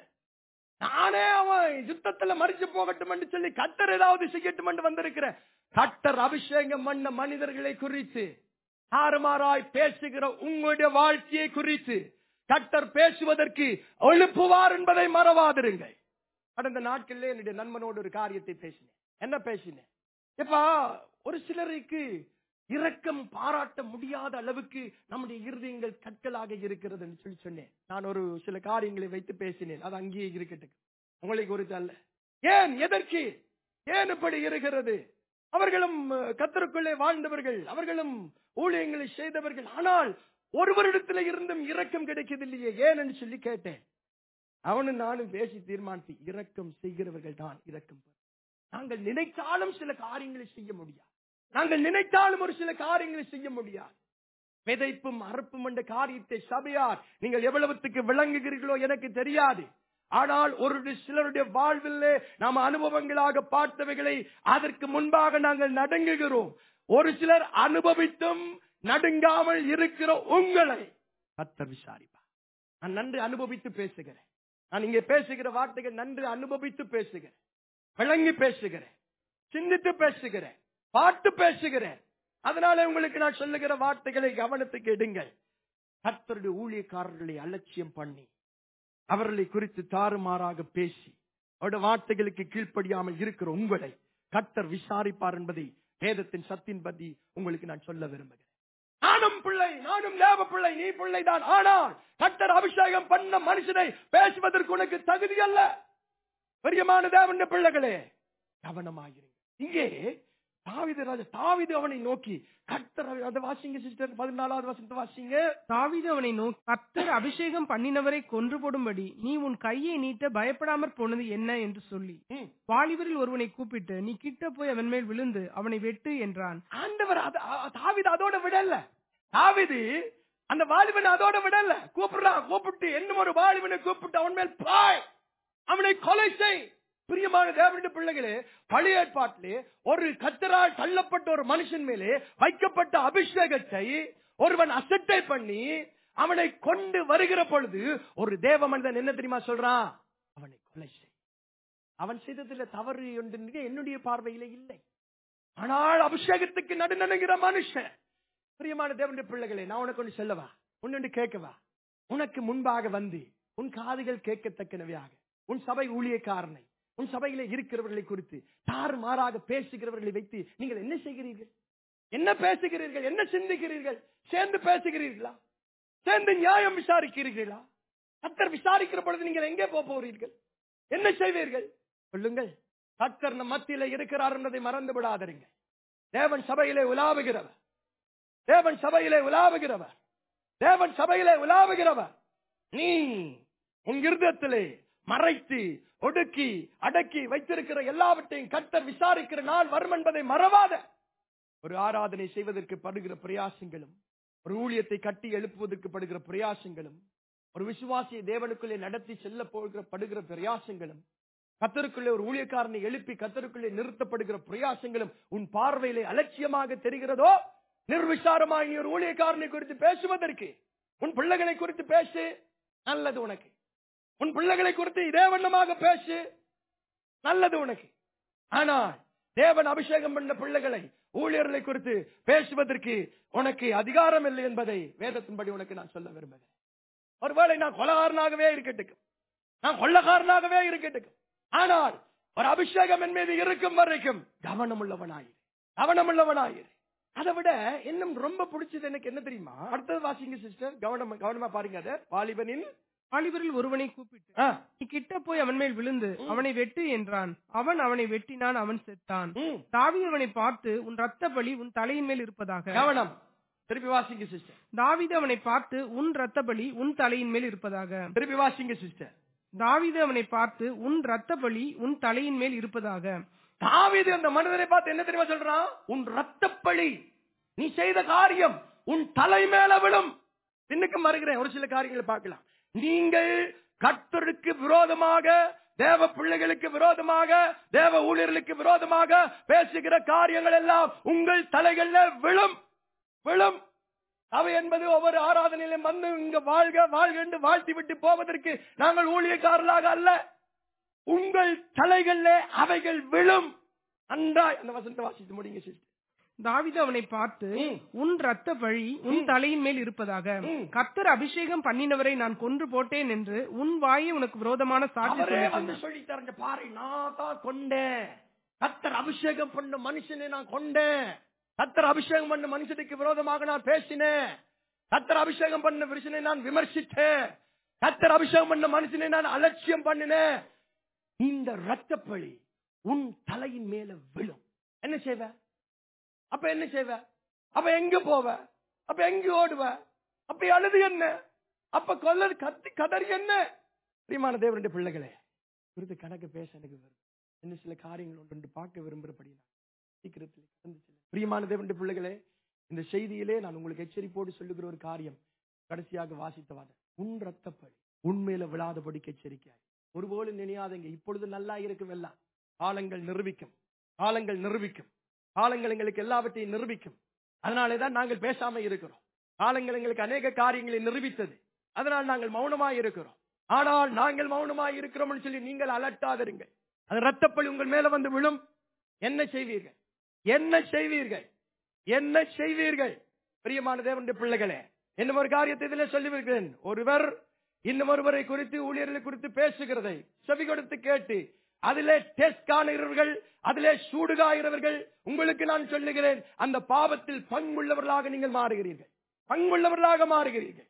நானே அவன் யுத்தத்துல மறிச்சு போகட்டும் என்று சொல்லி கத்தர் ஏதாவது செய்யட்டும் என்று வந்திருக்கிறேன் கத்தர் அபிஷேகம் பண்ண மனிதர்களை குறித்து தாறுமாறாய் பேசுகிற உங்களுடைய வாழ்க்கையை குறித்து கத்தர் பேசுவதற்கு எழுப்புவார் என்பதை மறவாதிருங்கள் கடந்த நாட்களிலே என்னுடைய நண்பனோடு ஒரு காரியத்தை பேசினேன் என்ன பேசினேன் எப்பா ஒரு சிலருக்கு இரக்கம் பாராட்ட முடியாத அளவுக்கு நம்முடைய இருதயங்கள் கற்களாக இருக்கிறது என்று சொல்லி சொன்னேன் நான் ஒரு சில காரியங்களை வைத்து பேசினேன் அது அங்கேயே இருக்கட்டும் உங்களை குறித்து அல்ல ஏன் எதற்கு ஏன் இப்படி இருக்கிறது அவர்களும் அஹ், கர்த்தருக்குள்ளே வாழ்ந்தவர்கள் அவர்களும் ஊழியங்களை செய்தவர்கள் ஆனால் ஒருவரிடத்துல இருந்தும் இரக்கம் கிடைக்கவில்லையே ஏன் என்று சொல்லி கேட்டேன் அவனும் நானும் பேசி தீர்மானித்து இரக்கம் செய்கிறவர்கள் தான் இரக்கம் பெறும். நாங்கள் நினைத்தாலும் சில காரியங்களை செய்ய முடியாது நாங்கள் நினைத்தாலும் ஒரு சில காரியங்களை செய்ய முடியாது விதைப்பும் அறுப்பும் என்ற காரியத்தை சபையார் நீங்கள் எவ்வளவுத்துக்கு விளங்குகிறீர்களோ எனக்கு தெரியாது ஆனால் ஒரு சிலருடைய வாழ்விலே நாம் அனுபவங்களாக பார்த்தவைகளை அதற்கு முன்பாக நாங்கள் நடுங்குகிறோம் ஒரு சிலர் அனுபவித்தும் நடுங்காமல் இருக்கிற உங்களை கத்தர் விசாரிப்பார் நான் நன்று அனுபவித்து பேசுகிறேன் நான் இங்கே பேசுகிற வார்த்தைகள் நன்று அனுபவித்து பேசுகிறேன் விளங்கி பேசுகிறேன் சிந்தித்து பேசுகிறேன் பாட்டு பேசுகிறேன் அதனால உங்களுக்கு நான் சொல்லுகிற வார்த்தைகளை கவனத்துக்கு எடுங்கள் கர்த்தருடைய ஊழியக்காரர்களை அலட்சியம் பண்ணி அவர்களை குறித்து தாறுமாறாக பேசி அவருடைய வார்த்தைகளுக்கு கீழ்ப்படியாமல் இருக்கிற உங்களை கர்த்தர் விசாரிப்பார் என்பதை வேதத்தின் சத்தின் பத்தி உங்களுக்கு நான் சொல்ல விரும்புகிறேன் நானும் பிள்ளை நானும் தேவ பிள்ளை நீ பிள்ளைதான் ஆனால் கர்த்தர் அபிஷேகம் பண்ண மனுஷனை பேசுவதற்கு உனக்கு தகுதி அல்ல பிரியமான தேவனுடைய பிள்ளைகளே கவனமாயிருங்க இங்கே தாவிது ராஜா தாவிது அவனை நோக்கி கர்த்தர் அதை வாசிங்க சிஸ்டர் பதினாலாவது வசனத்தை வாசிங்க தாவீது அவனை நோக்கி கர்த்தர் அபிஷேகம் பண்ணினவரை கொன்று போடும்படி நீ உன் கையை நீட்ட பயப்படாமற் போனது என்ன என்று சொல்லி ம். வாலிபரில் ஒருவனை கூப்பிட்டு நீ கிட்ட போய் அவன் மேல் விழுந்து அவனை வெட்டு என்றான் ஆண்டவர் அத- அ- தாவீது அதோட விடல தாவீது அந்த வாலிபனை அதோட விடல கூப்பிடுறான் கூப்பிட்டு இன்னும் ஒரு வாலிபனை கூப்பிட்டு அவன் மேல் பாய் அவனை கொலை செய் பிரியமான தேவனுடைய பிள்ளைகளே பழைய ஏற்பாட்டிலே ஒரு கத்தரால் தள்ளப்பட்ட ஒரு மனுஷன் மேலே வைக்கப்பட்ட அபிஷேகத்தை ஒருவன் அசட்டை பண்ணி அவனை கொண்டு வருகிற பொழுது ஒரு தேவ மனிதன் என்ன தெரியுமா சொல்றான் அவனை கொலை செய் அவன் செய்ததுல தவறு ஒன்று என்னுடைய பார்வையிலே இல்லை ஆனால் அபிஷேகத்துக்கு நடுநடுங்கிற மனுஷன் பிரியமான தேவனுடைய பிள்ளைகளே நான் உனக்கு ஒன்று சொல்லவா ஒன்னு கேட்கவா உனக்கு முன்பாக வந்து உன் காதுகள் கேட்கத்தக்கனவையாக உன் சபை ஊழியக்காரனை உன் சபையிலே இருக்கிறவர்களை குறித்து தாறு மாறாக பேசுகிறவர்களை வைத்து நீங்கள் என்ன செய்கிறீர்கள் என்ன பேசுகிறீர்கள் என்ன சிந்திக்கிறீர்கள் சேர்ந்து பேசுகிறீர்களா சேர்ந்து நியாயம் விசாரிக்கிறீர்களா கத்தர் விசாரிக்கிற பொழுது நீங்கள் எங்கே போக போகிறீர்கள் என்ன செய்வீர்கள் சொல்லுங்கள் கத்தர் நம் மத்தியில இருக்கிறார் என்பதை மறந்து விடாதீங்க தேவன் சபையிலே உலாவுகிறவர் தேவன் சபையிலே உலாவுகிறவர் தேவன் சபையிலே உலாவுகிறவர் நீ உன் இருதயத்திலே மறைத்து ஒடுக்கி அடக்கி வைத்திருக்கிற எல்லாவற்றையும் கர்த்தர் விசாரிக்கிற நாள் வரும் என்பதை மறவாத ஒரு ஆராதனை செய்வதற்கு படுகிற பிரயாசங்களும் ஒரு ஊழியத்தை கட்டி எழுப்புவதற்கு படுகிற பிரயாசங்களும் ஒரு விசுவாசியை தேவனுக்குள்ளே நடத்தி செல்ல போகிற படுகிற பிரயாசங்களும் கத்தருக்குள்ளே ஒரு ஊழியக்காரனை எழுப்பி கத்தருக்குள்ளே நிறுத்தப்படுகிற பிரயாசங்களும் உன் பார்வையிலே அலட்சியமாக தெரிகிறதோ நிர்விசாரமாக நீ ஒரு ஊழியக்காரனை குறித்து பேசுவதற்கு உன் பிள்ளைகளை குறித்து பேசு நல்லது உனக்கு உன் பிள்ளைகளை குறித்து இதே வண்ணமாக பேசு நல்லது உனக்கு ஆனால் தேவன் அபிஷேகம் பண்ண பிள்ளைகளை ஊழியர்களை குறித்து பேசுவதற்கு உனக்கு அதிகாரம் இல்லை என்பதை வேதத்தின்படி உனக்கு நான் சொல்ல விரும்புகிறேன் ஒருவேளை நான் கொலகாரனாகவே இருக்கட்டும் நான் கொள்ளக்காரனாகவே இருக்கட்டும் ஆனால் ஒரு அபிஷேகம் என் மீது இருக்கும் வரைக்கும் கவனம் உள்ளவனாயிரு கவனம் உள்ளவனாயிரு அதை விட இன்னும் ரொம்ப பிடிச்சது எனக்கு என்ன தெரியுமா அடுத்தது வாசிங்க சிஸ்டர் கவனம் கவனமா பாருங்க அதை வாலிபனின் வாலிபரில் ஒருவனை கூப்பிட்டு ஆ, நீ கிட்ட போய் அவன் மேல் விழுந்து அவனை வெட்டு என்றான் அவன் அவனை வெட்டினான் அவன் செத்தான் ம், தாவீது அவனை பார்த்து உன் ரத்த பலி உன் தலையின் மேல் இருப்பதாக கவனம் திருப்பி வாசிங்க சிஸ்டர் தாவீது அவனை பார்த்து உன் ரத்த பலி உன் தலையின் மேல் இருப்பதாக திருப்பி வாசிங்க சிஸ்டர் தாவீது அவனை பார்த்து உன் ரத்த பலி உன் தலையின் மேல் இருப்பதாக தாவீது அந்த மனிதனை பார்த்து என்ன தெரியுமா சொல்றான் உன் ரத்தப்பழி நீ செய்த காரியம் உன் தலை மேல விழும் இன்னைக்கு மறுகிறேன் ஒரு சில காரியங்களை பார்க்கலாம் நீங்கள் கர்த்தருக்கு விரோதமாக தேவ பிள்ளைகளுக்கு விரோதமாக தேவ ஊழியர்களுக்கு விரோதமாக பேசுகிற காரியங்கள் எல்லாம் உங்கள் தலைகள்ல விழும் விழும் அவை என்பது ஒவ்வொரு ஆராதனையிலும் வந்து இங்க வாழ்க வாழ்க என்று வாழ்த்தி விட்டு போவதற்கு நாங்கள் ஊழியக்காரர்களாக அல்ல உங்கள் தலைகள்ல அவைகள் விழும் நன்றாய் அந்த வசனத்தை வாசித்து முடிங்க சிஸ்டர் தாவீது அவனை பார்த்து ம். உன் ரத்த பழி உன் தலையின் மேல் இருப்பதாக ம். கர்த்தர் அபிஷேகம் பண்ணினவரை நான் கொன்று போட்டேன் என்று உன் வாயை உனக்கு விரோதமான சாட்சி அவரே சொல்லிச் வந்து சொல்லி தரங்க பாரு நான் தான் கொண்டேன் கத்தர் அபிஷேகம் பண்ண மனுஷனை நான் கொண்டேன் கத்தர் அபிஷேகம் பண்ண மனுஷனுக்கு விரோதமாக நான் பேசினேன் கத்தர் அபிஷேகம் பண்ண மனுஷனை நான் விமர்சித்தேன் கத்தர் அபிஷேகம் பண்ண மனுஷனை நான் அலட்சியம் பண்ணினேன் இந்த ரத்தப்பழி உன் தலையின் மேல விழும் என்ன செய்வ அப்ப என்ன செய்வ அப்ப எங்க போவ அப்ப எங்க ஓடுவ அப்ப அழுது என்ன அப்ப கொல்லது கத்தி கதறி என்ன பிரியமான தேவனுடைய பிள்ளைகளே குறித்து கணக்கு பேச எனக்கு வரும் இன்னும் சில காரியங்கள் ஒன்று பார்க்க விரும்புகிறபடி சீக்கிரத்தில் கடந்து செல்ல பிரியமான தேவனுடைய பிள்ளைகளே இந்த செய்தியிலே நான் உங்களுக்கு எச்சரிப்போடு சொல்லுகிற ஒரு காரியம் கடைசியாக வாசித்தவாத உன் ரத்தப்படி உண்மையில விழாதபடிக்கு எச்சரிக்கையாய் ஒருபோது நினையாதீங்க இப்பொழுது நல்லா இருக்கும் எல்லாம் காலங்கள் நிரூபிக்கும் காலங்கள் நிரூபிக்கும் காலங்கள் எங்களுக்கு எல்லாவற்றையும் நிரூபிக்கும் அதனாலே தான் நாங்கள் பேசாம இருக்கிறோம் காலங்கள் எங்களுக்கு அநேக காரியங்களை நிரூபித்தது அதனால் நாங்கள் மௌனமாய் இருக்கிறோம் ஆனால் நாங்கள் மௌனமாய் இருக்கிறோம்னு சொல்லி நீங்கள் அலட்டாதிருங்கள் அது ரத்தப்பழி உங்கள் மேல வந்து விழும் என்ன செய்வீர்கள் என்ன செய்வீர்கள் என்ன செய்வீர்கள் பிரியமான தேவனுடைய பிள்ளைகளே இன்னும் ஒரு காரியத்தை இதில் சொல்லிவிருக்கிறேன் ஒருவர் இன்னும் ஒருவரை குறித்து ஊழியர்களை குறித்து பேசுகிறதை செவி கொடுத்து கேட்டு அதிலே டெஸ்ட் காணுகிறவர்கள் அதிலே சூடுகாகிறவர்கள் உங்களுக்கு நான் சொல்லுகிறேன் அந்த பாவத்தில் பங்குள்ளவர்களாக நீங்கள் மாறுகிறீர்கள் பங்குள்ளவர்களாக மாறுகிறீர்கள்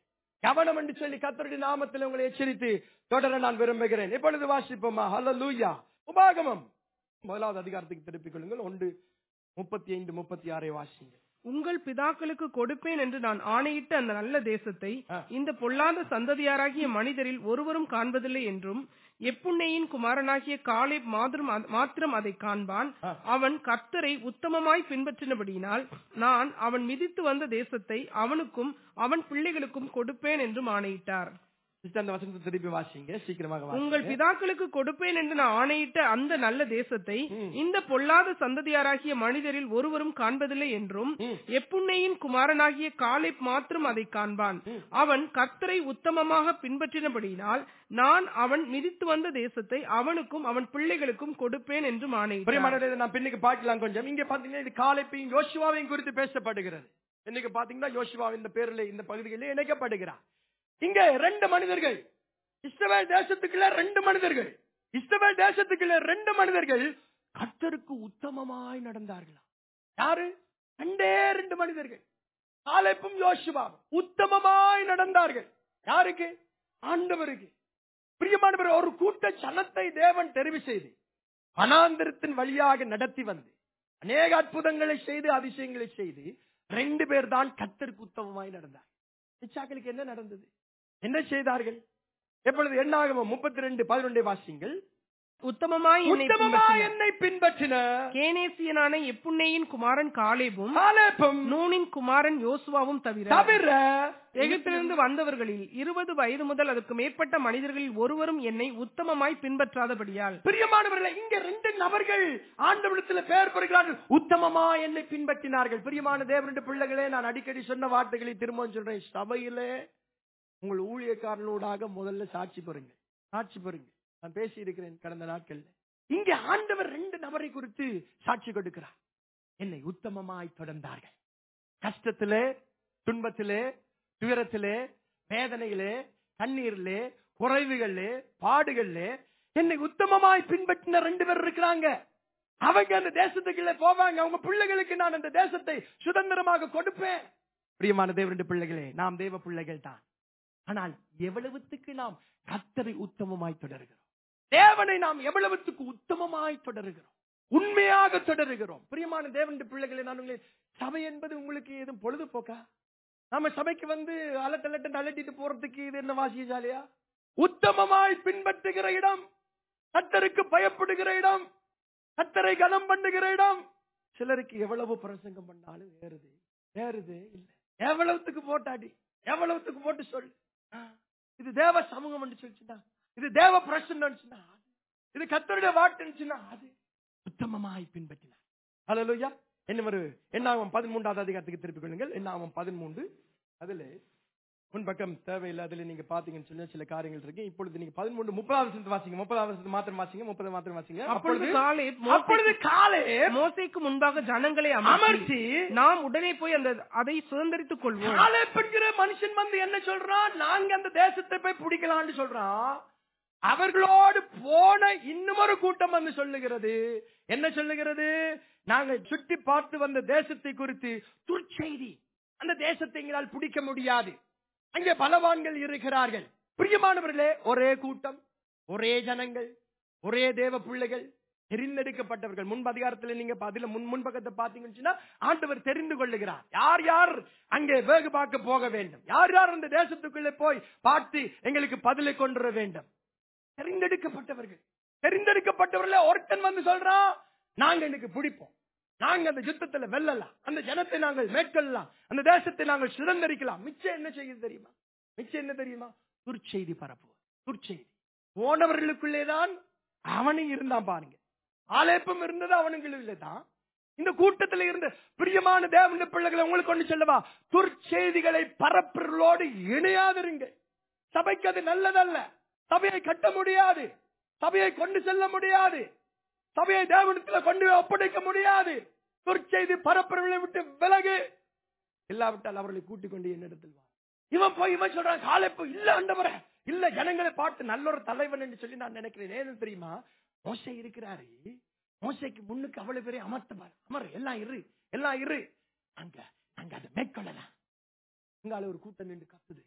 கவனம் என்று சொல்லி கத்தருடைய நாமத்தில் உங்களை எச்சரித்து தொடர நான் விரும்புகிறேன் இப்பொழுது வாசிப்போமா ஹalleluya உபாகமம் முதலாவது அதிகாரத்துக்கு திருப்பிக் கொள்ளுங்கள் ஒன்று முப்பத்தி ஐந்து முப்பத்தி ஆறை வாசிங்க உங்கள் பிதாக்களுக்கு கொடுப்பேன் என்று நான் ஆணையிட்ட அந்த நல்ல தேசத்தை ஆ. இந்த பொல்லாத சந்ததியாராகிய மனிதரில் ஒருவரும் காண்பதில்லை என்றும் எப்புண்ணையின் குமாரனாகிய காலை மாத்திரம் மாத்திரம் அதை காண்பான் ஆ. அவன் கர்த்தரை உத்தமமாய் பின்பற்றினபடியினால் நான் அவன் மிதித்து வந்த தேசத்தை அவனுக்கும் அவன் பிள்ளைகளுக்கும் கொடுப்பேன் என்றும் ஆணையிட்டார் சிஸ்டர் அந்த வசனத்தை திருப்பி வாசிங்க சீக்கிரமாக உங்கள் வாசிங்க. பிதாக்களுக்கு கொடுப்பேன் என்று நான் ஆணையிட்ட அந்த நல்ல தேசத்தை ம். இந்த பொல்லாத சந்ததியாராகிய மனிதரில் ஒருவரும் காண்பதில்லை என்றும் ம். எப்புண்ணையின் குமாரனாகிய காலை மாத்திரம் அதை காண்பான் ம். அவன் கர்த்தரை உத்தமமாக பின்பற்றினபடியினால் நான் அவன் மிதித்து வந்த தேசத்தை அவனுக்கும் அவன் பிள்ளைகளுக்கும் கொடுப்பேன் என்றும் ஆணையிட்டார் பிரியமானவர்களே, நான் பின்னுக்கு பார்க்கலாம் கொஞ்சம் இங்க பாத்தீங்கன்னா இது காலைப்பையும் யோசுவாவையும் குறித்து பேசப்படுகிறது இன்னைக்கு பாத்தீங்கன்னா யோசுவா இந்த பேர்ல இந்த பகுதிகளில் இணைக்கப்படுகிறார் இங்க ரெண்டு மனிதர்கள் இஸ்ரவேல் தேசத்துக்குள்ள ரெண்டு மனிதர்கள் இஸ்ரவேல் தேசத்துக்குள்ள ரெண்டு மனிதர்கள் கர்த்தருக்கு உத்தமமாய் நடந்தார்களாம் யாரு ரெண்டே ரெண்டு மனிதர்கள் காலைப்பும் யோசுவாவும் உத்தமமாய் நடந்தார்கள் யாருக்கு ஆண்டவருக்கு பிரியமானவர் ஒரு கூட்ட சனத்தை தேவன் தெரிவு செய்து வனாந்திரத்தின் வழியாக நடத்தி வந்து அநேக அற்புதங்களை செய்து அதிசயங்களை செய்து ரெண்டு பேர் தான் கத்தருக்கு உத்தமமாய் நடந்தார் இச்சாக்களுக்கு என்ன நடந்தது என்ன செய்தார்கள் எப்பொழுது என்னாகமோ முப்பத்தி ரெண்டு பதினொன்றை வாசிங்கள் உத்தமமாய் என்னை உத்தமமாய் பின்பற்றின என்னை பின்பற்றின கேனேசியனான எப்புண்ணையின் குமாரன் காலேபும் காலேபும் நூனின் குமாரன் யோசுவாவும் தவிர தவிர எகிப்திலிருந்து வந்தவர்களில் இருபது வயது முதல் அதற்கு மேற்பட்ட மனிதர்களில் ஒருவரும் என்னை உத்தமமாய் பின்பற்றாதபடியால் பிரியமானவர்களே இங்க ரெண்டு நபர்கள் ஆண்டவரிடத்துல பெயர் பெறுகிறார்கள் உத்தமமா என்னை பின்பற்றினார்கள் பிரியமான தேவனுடைய பிள்ளைகளே நான் அடிக்கடி சொன்ன வார்த்தைகளை திரும்ப சொல்றேன் சபையிலே உங்கள் ஊழியக்காரனோடாக முதல்ல சாட்சி பெறுங்க சாட்சி பெறுங்க நான் பேசி இருக்கிறேன் கடந்த நாட்கள்ல இங்க ஆண்டவர் ரெண்டு நபரை குறித்து சாட்சி கொடுக்கிறார் என்னை உத்தமமாய் தொடர்ந்தார்கள் கஷ்டத்திலே துன்பத்திலே துயரத்திலே வேதனையிலே கண்ணீரிலே குறைவுகளிலே பாடுகளிலே என்னை உத்தமமாய் பின்பற்றின ரெண்டு பேர் இருக்கிறாங்க அவங்க அந்த தேசத்துக்குள்ள போவாங்க அவங்க பிள்ளைகளுக்கு நான் அந்த தேசத்தை சுதந்திரமாக கொடுப்பேன் பிரியமான தேவனுடைய பிள்ளைகளே நாம் தேவ பிள்ளைகள் தான் ஆனால் எவ்வளவுத்துக்கு நாம் கத்தரை உத்தமமாய் தொடர்கிறோம் தேவனை நாம் எவ்வளவுத்துக்கு உத்தமமாய் தொடருகிறோம் உண்மையாக தொடருகிறோம் பிரியமான தேவனுடைய பிள்ளைகளை நான் உங்களை சபை என்பது உங்களுக்கு எதுவும் பொழுதுபோக்கா நாம சபைக்கு வந்து அலட்ட அலட்ட அலட்டிட்டு போறதுக்கு இது என்ன வாசிய ஜாலியா உத்தமமாய் பின்பற்றுகிற இடம் கத்தருக்கு பயப்படுகிற இடம் கத்தரை கனம் பண்ணுகிற இடம் சிலருக்கு எவ்வளவு பிரசங்கம் பண்ணாலும் வேறுது வேறுது இல்ல எவ்வளவுத்துக்கு போட்டாடி எவ்வளவுத்துக்கு போட்டு சொல்லு ஆ, இது தேவ சமூகம் என்று சொல்லிச்சுன்னா இது தேவ பிரசன்னம் அது இது கத்தருடைய வாட்டுச்சுன்னா அது உத்தமமாய் பின்பற்றினார் ஹalleluya என்ன ஒரு என்னாகும் பதிமூன்றாவது அதிகாரத்துக்கு திருப்பிக் கொள்ளுங்கள் என்னாகும் பதிமூன்று அதுல முன்பக்கம் தேவையில்லை அதுல நீங்க பாத்தீங்கன்னு சொன்ன சில காரியங்கள் இருக்கு இப்பொழுது நீங்க பதிமூன்று முப்பதாவது வருஷத்து வாசிங்க முப்பதாவது வருஷத்து மாத்திரம் வாசிங்க முப்பது மாத்திரம் வாசிங்க அப்பொழுது காலே அப்பொழுது காலே மோசைக்கு முன்பாக ஜனங்களை அமர்த்தி அமர்த்தி நாம் உடனே போய் அந்த அதை சுதந்திரித்துக் கொள்வோம் காலே பெண்கிற மனுஷன் வந்து என்ன சொல்றான் நாங்க அந்த தேசத்தை போய் பிடிக்கலாம்னு சொல்றான் அவர்களோடு போன இன்னும் ஒரு கூட்டம் வந்து சொல்லுகிறது என்ன சொல்லுகிறது நாங்கள் சுற்றி பார்த்து வந்த தேசத்தை குறித்து துர்ச்செய்தி அந்த தேசத்தை எங்களால் பிடிக்க முடியாது அங்கே பலவான்கள் இருக்கிறார்கள் பிரியமானவர்களே ஒரே கூட்டம் ஒரே ஜனங்கள் ஒரே தேவ பிள்ளைகள் தெரிந்தெடுக்கப்பட்டவர்கள் முன்பு அதிகாரத்தில் நீங்க அதுல முன் முன்பக்கத்தை பாத்தீங்கன்னு சொன்னா ஆண்டவர் தெரிந்து கொள்ளுகிறார் யார் யார் அங்கே வேகு பார்க்க போக வேண்டும் யார் யார் அந்த தேசத்துக்குள்ளே போய் பார்த்து எங்களுக்கு பதிலை கொண்டு வர வேண்டும் தெரிந்தெடுக்கப்பட்டவர்கள் தெரிந்தெடுக்கப்பட்டவர்கள ஒருத்தன் வந்து சொல்றான் நாங்க எனக்கு பிடிப்போம் நாங்க அந்த யுத்தத்துல வெல்லலாம் அந்த ஜனத்தை நாங்கள் மேற்கொள்ளலாம் அந்த தேசத்தை நாங்கள் சுதந்திரிக்கலாம் மிச்சம் என்ன செய்யுது தெரியுமா மிச்சம் என்ன தெரியுமா துர்ச்செய்தி பரப்புவோம் துர்ச்செய்தி போனவர்களுக்குள்ளேதான் அவனும் இருந்தான் பாருங்க ஆலேப்பம் இருந்தது அவனுங்களுள்ளே தான் இந்த கூட்டத்தில் இருந்த பிரியமான தேவனுடைய பிள்ளைகளை உங்களுக்கு கொண்டு செல்லவா துர்ச்செய்திகளை பரப்புகளோடு இணையாதிருங்க சபைக்கு அது நல்லதல்ல சபையை கட்ட முடியாது சபையை கொண்டு செல்ல முடியாது சபையை தேவனத்துல கொண்டு போய் ஒப்படைக்க முடியாது துர்ச்செய்தி பரப்புறவர்களை விட்டு விலகு இல்லாவிட்டால் அவர்களை கூட்டிக் கொண்டு என்னிடத்தில் வா இவன் போய் இவன் சொல்றான் காலைப்பு இல்ல ஆண்டவரே இல்ல ஜனங்களை பார்த்து நல்ல ஒரு தலைவன் என்று சொல்லி நான் நினைக்கிறேன் ஏன்னு தெரியுமா மோசை இருக்கிறாரு மோசைக்கு முன்னுக்கு அவ்வளவு பேரை அமர்த்தப்பாரு அமர் எல்லாம் இரு எல்லாம் இரு அங்க அங்க அதை மேற்கொள்ளலாம் அங்கால ஒரு கூட்டம் நின்று கத்துது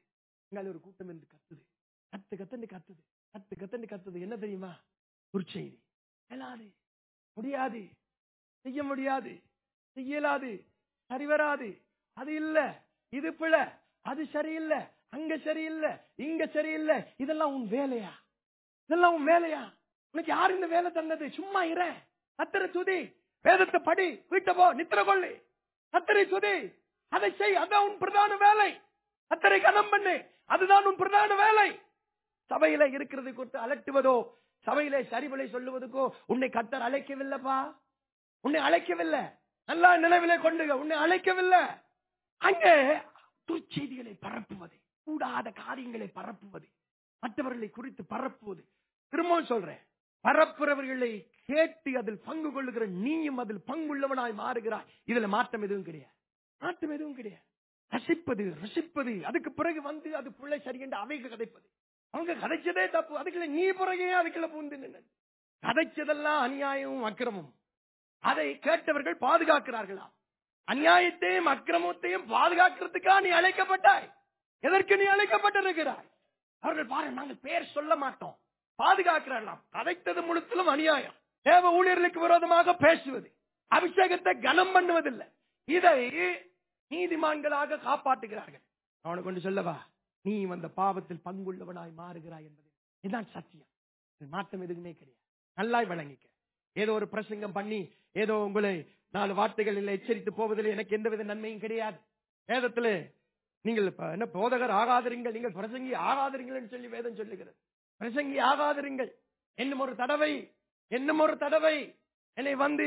இங்கால ஒரு கூட்டம் என்று கத்துது கத்து கத்துன்னு கத்துது கத்து கத்துன்னு கத்துது என்ன தெரியுமா துர்ச்செய்தி இயலாது முடியாது செய்ய முடியாது செய்யலாது சரி வராது அது இல்ல இது பிழை அது சரியில்லை அங்க சரியில்லை இங்க சரியில்லை இதெல்லாம் உன் வேலையா இதெல்லாம் உன் வேலையா உனக்கு யார் இந்த வேலை தந்தது சும்மா இற கத்தரை துதி வேதத்தை படி வீட்டை போ நித்திர கொள்ளு கத்தரை துதி அதை செய் அதான் உன் பிரதான வேலை கத்தரை கனம் பண்ணு அதுதான் உன் பிரதான வேலை சபையில இருக்கிறது குறித்து அலட்டுவதோ சபையிலே சரிவிலை சொல்லுவதுக்கோ உன்னை கத்தர் அழைக்கவில்லைப்பா உன்னை அழைக்கவில்லை நல்லா நினைவிலே கொண்டுக உன்னை அழைக்கவில்லை அங்கே துர்ச்செய்திகளை பரப்புவது கூடாத காரியங்களை பரப்புவது மற்றவர்களை குறித்து பரப்புவது திரும்பவும் சொல்றேன் பரப்புறவர்களை கேட்டு அதில் பங்கு கொள்ளுகிற நீயும் அதில் பங்குள்ளவனாய் மாறுகிறாய் இதுல மாற்றம் எதுவும் கிடையாது மாற்றம் எதுவும் கிடையாது ரசிப்பது ரசிப்பது அதுக்கு பிறகு வந்து அது பிள்ளை சரி என்று அவைகள் கதைப்பது அவங்க கதைச்சதே தப்பு அதுக்குள்ள நீ பிறகு ஏன் அதுக்குள்ள பூந்து நின்னு கதைச்சதெல்லாம் அநியாயமும் அக்கிரமும் அதை கேட்டவர்கள் பாதுகாக்கிறார்களாம் அநியாயத்தையும் அக்கிரமத்தையும் பாதுகாக்கிறதுக்கா நீ அழைக்கப்பட்டாய் எதற்கு நீ அழைக்கப்பட்டிருக்கிறாய் அவர்கள் பாரு நாங்கள் பேர் சொல்ல மாட்டோம் பாதுகாக்கிறார்களாம் கதைத்தது முழுத்திலும் அநியாயம் தேவ ஊழியர்களுக்கு விரோதமாக பேசுவது அபிஷேகத்தை கனம் பண்ணுவதில்லை இதை நீதிமான்களாக காப்பாற்றுகிறார்கள் அவனை கொண்டு சொல்லவா நீ அந்த பாவத்தில் பங்குள்ளவனாய் மாறுகிறாய் என்பது இதுதான் சத்தியம் இது மாற்றம் எதுவுமே கிடையாது நல்லாய் வழங்கிக்க ஏதோ ஒரு பிரசங்கம் பண்ணி ஏதோ உங்களை நாலு வார்த்தைகளில் எச்சரித்து போவதில் எனக்கு எந்தவித நன்மையும் கிடையாது வேதத்திலே நீங்கள் இப்ப என்ன போதகர் ஆகாதிருங்கள் நீங்கள் பிரசங்கி ஆகாதிருங்கள் என்று சொல்லி வேதம் சொல்லுகிறது பிரசங்கி ஆகாதிருங்கள் என்னும் ஒரு தடவை என்னும் ஒரு தடவை என்னை வந்து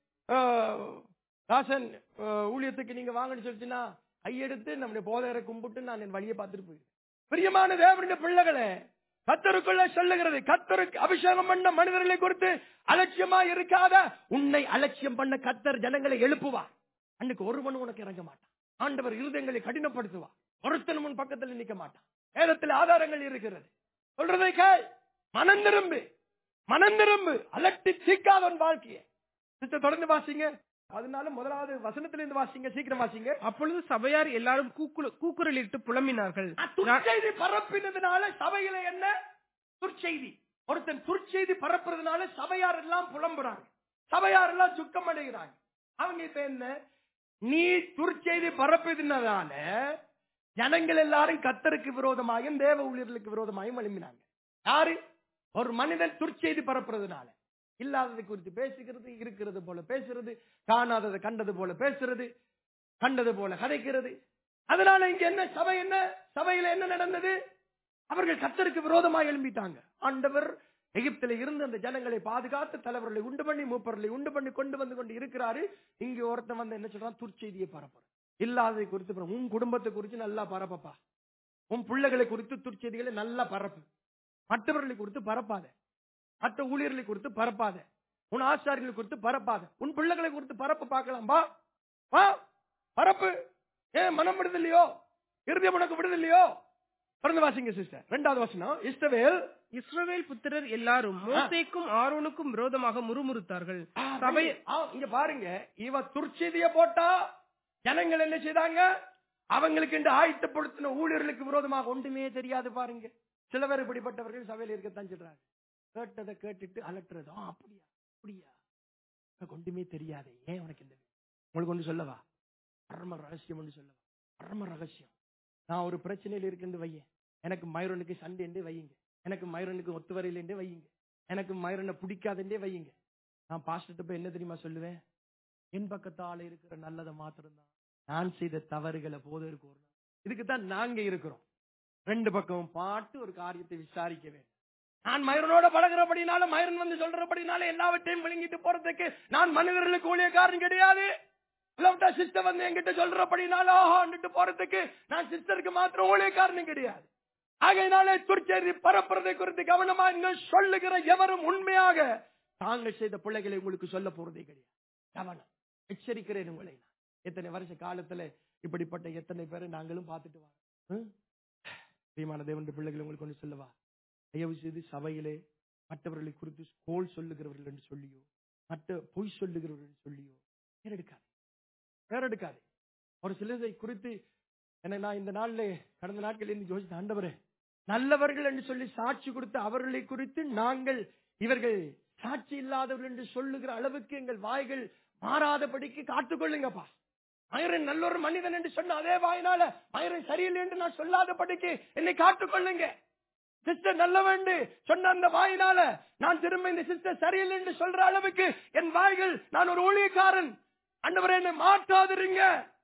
ஆஹ், தாசன் ஆஹ், ஊழியத்துக்கு நீங்க வாங்கன்னு சொல்லிச்சுன்னா கையெடுத்து நம்முடைய போதகரை கும்பிட்டு நான் என் வழியை பார்த்துட்டு போயிருக்கேன் பிரியமான தேவனுடைய பிள்ளைகளே கத்தருக்குள்ள சொல்லுகிறது கத்தருக்கு அபிஷேகம் பண்ண மனிதர்களை குறித்து அலட்சியமா இருக்காத உன்னை அலட்சியம் பண்ண கத்தர் ஜனங்களை எழுப்புவார் அன்னைக்கு ஒருவன் உனக்கு இறங்க மாட்டான் ஆண்டவர் இருதயங்களை கடினப்படுத்துவார் ஒருத்தன் உன் பக்கத்தில் நிக்க மாட்டான் வேதத்தில் ஆதாரங்கள் இருக்கிறது சொல்றதை கேள் மனம் திரும்பு மனம் திரும்பு அலட்டி சீக்காத உன் வாழ்க்கையை சிஸ்டர் தொடர்ந்து வாசிங்க அதனால முதலாவது வசனத்திலிருந்து வாசிங்க சீக்கிரம் வாசிங்க அப்பொழுது சபையார் எல்லாரும் கூக்குல- கூக்குரலிட்டு புலம்பினார்கள் துர்ச்செய்தி பரப்பினதுனால சபையில என்ன துர்ச்செய்தி ஒருத்தன் துர்ச்செய்தி பரப்புறதுனால சபையார் எல்லாம் புலம்புறாங்க சபையார் எல்லாம் சுத்தம் அடைகிறாங்க அவங்க இப்ப என்ன நீ துர்ச்செய்தி பரப்பினதுனால ஜனங்கள் எல்லாரும் கத்தருக்கு விரோதமாயும் தேவ ஊழியர்களுக்கு விரோதமாயும் எழுப்பினாங்க யாரு ஒரு மனிதன் துர்ச்செய்தி பரப்புறதுனால இல்லாததை குறித்து பேசுகிறது இருக்கிறது போல பேசுறது காணாததை கண்டது போல பேசுறது கண்டது போல கதைக்கிறது அதனால இங்க என்ன சபை என்ன சபையில என்ன நடந்தது அவர்கள் கத்தருக்கு விரோதமாக எழும்பிட்டாங்க ஆண்டவர் எகிப்தில இருந்து அந்த ஜனங்களை பாதுகாத்து தலைவர்களை உண்டு பண்ணி மூப்பர்களை உண்டு பண்ணி கொண்டு வந்து கொண்டு இருக்கிறாரு இங்க ஒருத்தன் வந்து என்ன சொல்றான் துர்ச்செய்தியை பரப்புற இல்லாததை குறித்து பரப்பு. உன் குடும்பத்தை குறித்து நல்லா பரப்பப்பா உன் பிள்ளைகளை குறித்து துர்ச்செய்திகளை நல்லா பரப்பு மற்றவர்களை குறித்து பரப்பாத மற்ற ஊழியர்களை குறித்து பரப்பாத உன் ஆசாரிகளை குறித்து பரப்பாத உன் பிள்ளைகளை குறித்து பரப்பு பார்க்கலாம் வா வா பரப்பு ஏன் மனம் விடுதலையோ இருதயம் உனக்கு விடுதலையோ பிறந்த வாசிங்க சிஸ்டர் ரெண்டாவது வசனம் இஸ்ரவேல் இஸ்ரவேல் புத்திரர் எல்லாரும் மோசேக்கும் ஆரோனுக்கும் விரோதமாக முறுமுறுத்தார்கள் சபை ஆ, இங்க பாருங்க இவ துர்ச்செய்திய போட்டா ஜனங்கள் என்ன செய்தாங்க அவங்களுக்கு என்று ஆயத்தப்படுத்தின ஊழியர்களுக்கு விரோதமாக ஒன்றுமே தெரியாது பாருங்க சில பேர் இப்படிப்பட்டவர்கள் சபையில் இருக்கத்தான் சொல்றாங்க கேட்டதை கேட்டுட்டு அலட்டுறது ஆ, அப்படியா அப்படியா எனக்கு ஒன்றுமே தெரியாது ஏன் உனக்கு இந்த உங்களுக்கு ஒன்று சொல்லவா பரம ரகசியம் ஒன்று சொல்லவா பரம ரகசியம் நான் ஒரு பிரச்சனையில் இருக்குன்னு வையேன் எனக்கு மயூரனுக்கு சண்டை என்று வையுங்க எனக்கு மயூரனுக்கு ஒத்து வரையிலே வையுங்க எனக்கு மயூரனை பிடிக்காதுன்றே வையுங்க நான் பாஸ்டர்ட்ட போய் என்ன தெரியுமா சொல்லுவேன் என் பக்கத்தால இருக்கிற நல்லதை மாத்திரம்தான் நான் செய்த தவறுகளை போதற்கு ஒரு நாள் இதுக்கு தான் நாங்க இருக்கிறோம் ரெண்டு பக்கமும் பாட்டு ஒரு காரியத்தை விசாரிக்க வேண்டும் நான் மயூரனோட பழகிறபடினால மயூரன் வந்து சொல்றபடினால எல்லாவற்றையும் விழுங்கிட்டு போறதுக்கு நான் மனிதர்களுக்கு ஊழியக்காரன் கிடையாது இல்லாவிட்டா சிஸ்டர் வந்து என்கிட்ட சொல்றபடினால ஆஹாண்டுட்டு போறதுக்கு நான் சிஸ்டருக்கு மாத்திரம் ஊழியக்காரனும் கிடையாது ஆகையினாலே துர்ச்செய்தி பரப்புறதை குறித்து கவனமா நீங்கள் சொல்லுகிற எவரும் உண்மையாக தாங்கள் செய்த பிள்ளைகளை உங்களுக்கு சொல்ல போறதே கிடையாது கவனம் எச்சரிக்கிறேன் உங்களை நான் எத்தனை வருஷ காலத்துல இப்படிப்பட்ட எத்தனை பேரை நாங்களும் பார்த்துட்டு வரோம் பிரியமான தேவனுடைய பிள்ளைகளை உங்களுக்கு ஒன்று சொல்லவா தயவு செய்து சபையிலே மற்றவர்களை குறித்து கோல் சொல்லுகிறவர்கள் என்று சொல்லியோ மற்ற பொய் சொல்லுகிறவர்கள் என்று சொல்லியோ பேரெடுக்காது பேரெடுக்காது ஒரு சிலரை குறித்து எனக்கு நான் இந்த நாள்ல கடந்த நாட்களில் இருந்து யோசித்த ஆண்டவரே நல்லவர்கள் என்று சொல்லி சாட்சி கொடுத்து அவர்களை குறித்து நாங்கள் இவர்கள் சாட்சி இல்லாதவர்கள் என்று சொல்லுகிற அளவுக்கு எங்கள் வாய்கள் மாறாதபடிக்கு காத்துக்கொள்ளுங்கப்பா மயரன் நல்ல ஒரு மனிதன் என்று சொன்ன அதே வாயினால மயரன் சரியில்லை என்று நான் சொல்லாதபடிக்கு என்னை காத்துக்கொள்ளுங்க சிஸ்டர் நல்லவண்டு சொன்ன அந்த வாயினால நான் திரும்ப இந்த சிஸ்டர் சரியில்லை என்று சொல்ற அளவுக்கு என் வாய்கள் நான் ஒரு ஊழியக்காரன் அண்டவரை என்னை மாற்றாதிருங்க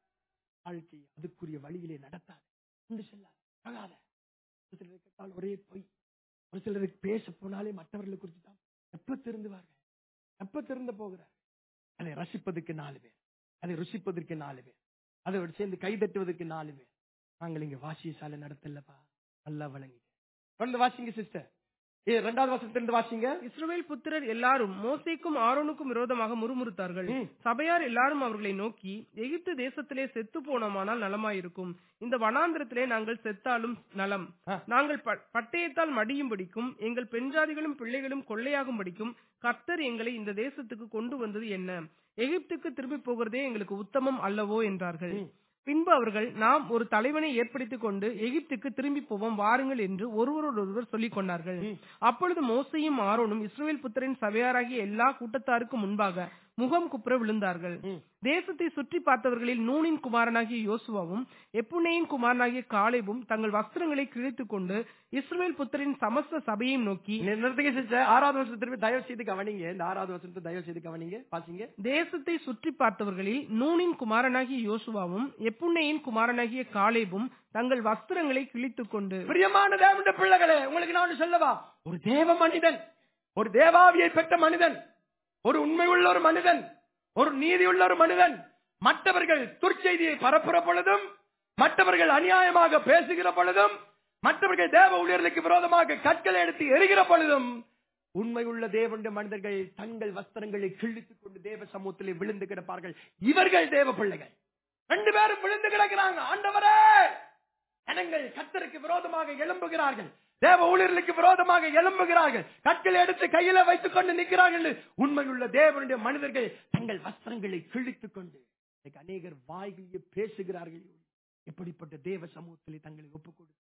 வாழ்க்கை அதுக்குரிய வழியிலே நடத்தாது என்று சொல்லாது ஆகாத ஒரு சிலருக்கு கேட்டால் ஒரே பொய் ஒரு சிலருக்கு பேச போனாலே மற்றவர்களை குறித்து தான் எப்ப திருந்துவார்கள் எப்ப திறந்து போகிறார் அதை ரசிப்பதற்கு நாலு பேர் அதை ருசிப்பதற்கு நாலு பேர் அதோடு சேர்ந்து கை தட்டுவதற்கு நாலு பேர் நாங்கள் இங்க வாசிய சாலை நடத்தலப்பா நல்லா வழங்கி தொடர்ந்து வாசிங்க சிஸ்டர் ஏ ரெண்டாவது வருஷத்திலிருந்து வாசிங்க இஸ்ரவேல் புத்திரர் எல்லாரும் மோசேக்கும் ஆரோனுக்கும் விரோதமாக முறுமுறுத்தார்கள் ம். சபையார் எல்லாரும் அவர்களை நோக்கி எகிப்து தேசத்திலே செத்து போனோமானால் நலமாயிருக்கும் இந்த வனாந்திரத்திலே நாங்கள் செத்தாலும் நலம் ஆ. நாங்கள் ப- பட்டயத்தால் மடியும்படிக்கும் எங்கள் பெண்ஜாதிகளும் பிள்ளைகளும் கொள்ளையாகும்படிக்கும் கர்த்தர் எங்களை இந்த தேசத்துக்கு கொண்டு வந்தது என்ன எகிப்துக்கு திரும்பி போகிறதே எங்களுக்கு உத்தமம் அல்லவோ என்றார்கள் ம். பின்பு அவர்கள் நாம் ஒரு தலைவனை ஏற்படுத்திக் கொண்டு எகிப்துக்கு திரும்பி போவோம் வாருங்கள் என்று ஒருவரோடொருவர் சொல்லிக் கொண்டார்கள் ம். அப்பொழுது மோசையும் ஆரோனும் இஸ்ரவேல் புத்திரின் சபையாராகிய எல்லா கூட்டத்தாருக்கும் முன்பாக முகம் குப்புற விழுந்தார்கள் ம். தேசத்தை சுற்றி பார்த்தவர்களில் நூனின் குமாரனாகிய யோசுவாவும் எப்புனேயின் குமாரனாகிய காலேபும் தங்கள் வஸ்திரங்களை கிழித்துக் கொண்டு இஸ்ரவேல் புத்திரின் சமஸ்த சபையையும் நோக்கி நிறுத்துங்க சிஸ்டர் ஆறாவது வருஷம் திரும்பி தயவு செய்து கவனிங்க இந்த ஆறாவது வருஷத்தை தயவு செய்து கவனிங்க வாசிங்க தேசத்தை சுற்றி பார்த்தவர்களில் நூனின் குமாரனாகிய யோசுவாவும் எப்புனேயின் குமாரனாகிய காலேபும் தங்கள் வஸ்திரங்களை கிழித்துக் கொண்டு பிரியமான தேவனுடைய பிள்ளைகளே உங்களுக்கு நான் ஒண்ணு சொல்லவா ஒரு தேவ மனிதன் ஒரு தேவாவியை பெற்ற மனிதன் ஒரு உண்மை உள்ள ஒரு மனிதன் ஒரு நீதி உள்ள ஒரு மனிதன் மற்றவர்கள் துர்ச்செய்தியை பரப்புற பொழுதும் மற்றவர்கள் அநியாயமாக பேசுகிற பொழுதும் மற்றவர்கள் தேவ ஊழியர்களுக்கு விரோதமாக கற்களை எடுத்து எரிகிற பொழுதும் உண்மை உள்ள தேவனுடைய மனிதர்கள் தங்கள் வஸ்திரங்களை கிழித்துக் கொண்டு தேவ சமூகத்திலே விழுந்து கிடப்பார்கள் இவர்கள் தேவ பிள்ளைகள் ரெண்டு பேரும் விழுந்து கிடக்கிறாங்க ஆண்டவரே ஜனங்கள் கத்தருக்கு விரோதமாக எழும்புகிறார்கள் தேவ ஊழியர்களுக்கு விரோதமாக எழும்புகிறார்கள் கற்களை எடுத்து கையில வைத்துக் கொண்டு நிற்கிறார்கள் உண்மையுள்ள தேவனுடைய மனிதர்கள் தங்கள் வஸ்திரங்களை கிழித்துக் கொண்டு இன்னைக்கு அநேகர் வாய்களிலே பேசுகிறார்கள் இப்படிப்பட்ட தேவ சமூகத்திலே தங்களை ஒப்புக் கொடு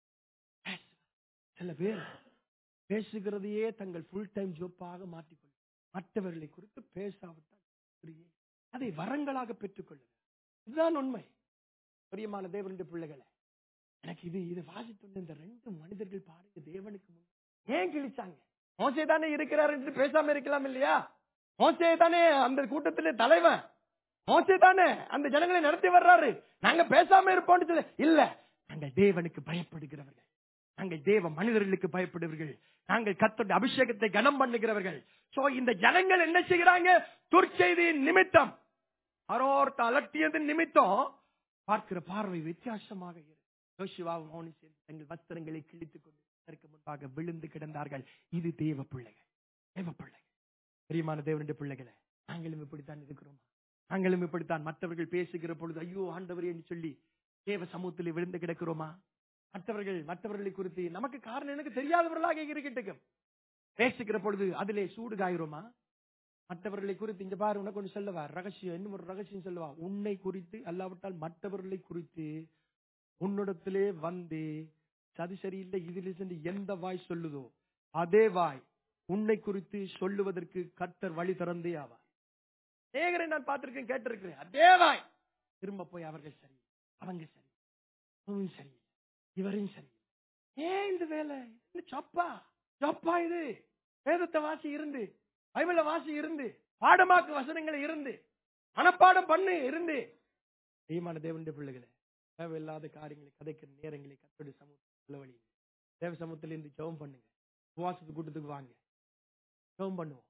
சில பேர் பேசுகிறதையே தங்கள் ஃபுல் டைம் ஜோப்பாக மாற்றிக்கொள்ளும் மற்றவர்களை குறித்து பேசாவிட்டால் புரியே. அதை வரங்களாக பெற்றுக்கொள்ளுங்க இதுதான் உண்மை பிரியமான தேவனுடைய பிள்ளைகளை எனக்கு இது இது வாசித்துள்ள இந்த ரெண்டு மனிதர்கள் பாருங்க தேவனுக்கு முன் ஏன் கிழிச்சாங்க மோசே தானே இருக்கிறார் என்று பேசாம இருக்கலாம் இல்லையா மோசே தானே அந்த கூட்டத்திலே தலைவன் மோசே தானே அந்த ஜனங்களை நடத்தி வர்றாரு நாங்க பேசாம இருப்போம்னு சொல்லி இல்ல நாங்கள் தேவனுக்கு பயப்படுகிறவர்கள் நாங்கள் தேவ மனிதர்களுக்கு பயப்படுவர்கள் நாங்கள் கத்தோட அபிஷேகத்தை கனம் பண்ணுகிறவர்கள் சோ இந்த ஜனங்கள் என்ன செய்கிறாங்க துர்ச்செய்தியின் நிமித்தம் அரோர்த்த அலட்டியதன் நிமித்தம் பார்க்கிற பார்வை வித்தியாசமாக இருக்கு யோசுவாவும் மௌனி சேர்ந்து தங்கள் வஸ்திரங்களை கிழித்துக் கொண்டு அதற்கு முன்பாக விழுந்து கிடந்தார்கள் இது தேவ பிள்ளைகள் தேவ பிள்ளைகள் பிரியமான தேவனுடைய பிள்ளைகளை நாங்களும் இப்படித்தான் இருக்கிறோம் நாங்களும் இப்படித்தான் மற்றவர்கள் பேசுகிற பொழுது ஐயோ ஆண்டவர் என்று சொல்லி தேவ சமூகத்தில் விழுந்து கிடக்கிறோமா மற்றவர்கள் மற்றவர்களை குறித்து நமக்கு காரணம் எனக்கு தெரியாதவர்களாக இருக்கட்டும் பேசுகிற பொழுது அதிலே சூடு காயிரோமா மற்றவர்களை குறித்து இங்க பாரு உனக்கு ஒன்று சொல்லவா ரகசியம் இன்னும் ஒரு ரகசியம் சொல்லவா உன்னை குறித்து அல்லாவிட்டால் மற்றவர்களை குறித்து உன்னிடத்திலே வந்து சதி சரியில்லை இதில் சென்று எந்த வாய் சொல்லுதோ அதே வாய் உன்னை குறித்து சொல்லுவதற்கு கர்த்தர் வழி திறந்தே ஆவார் அநேகரை நான் பார்த்திருக்கேன் கேட்டிருக்கிறேன் அதே வாய் திரும்ப போய் அவர்கள் சரி அவங்க சரி அவன் சரி இவரையும் சரி ஏன் இந்த வேலை இந்த சப்பா சப்பா இது வேதத்தை வாசி இருந்து பைபிள வாசி இருந்து பாடமாக்கு வசனங்களை இருந்து மனப்பாடம் பண்ணு இருந்து தெய்வமான தேவனுடைய பிள்ளைகளை தேவையில்லாத காரியங்களை கதைக்கிற நேரங்களை கத்தோடு சமூகத்தில் செலவழி தேவ சமூகத்தில் இருந்து ஜெபம் பண்ணுங்க உபவாசத்து கூட்டத்துக்கு வாங்க ஜெபம் பண்ணுவோம்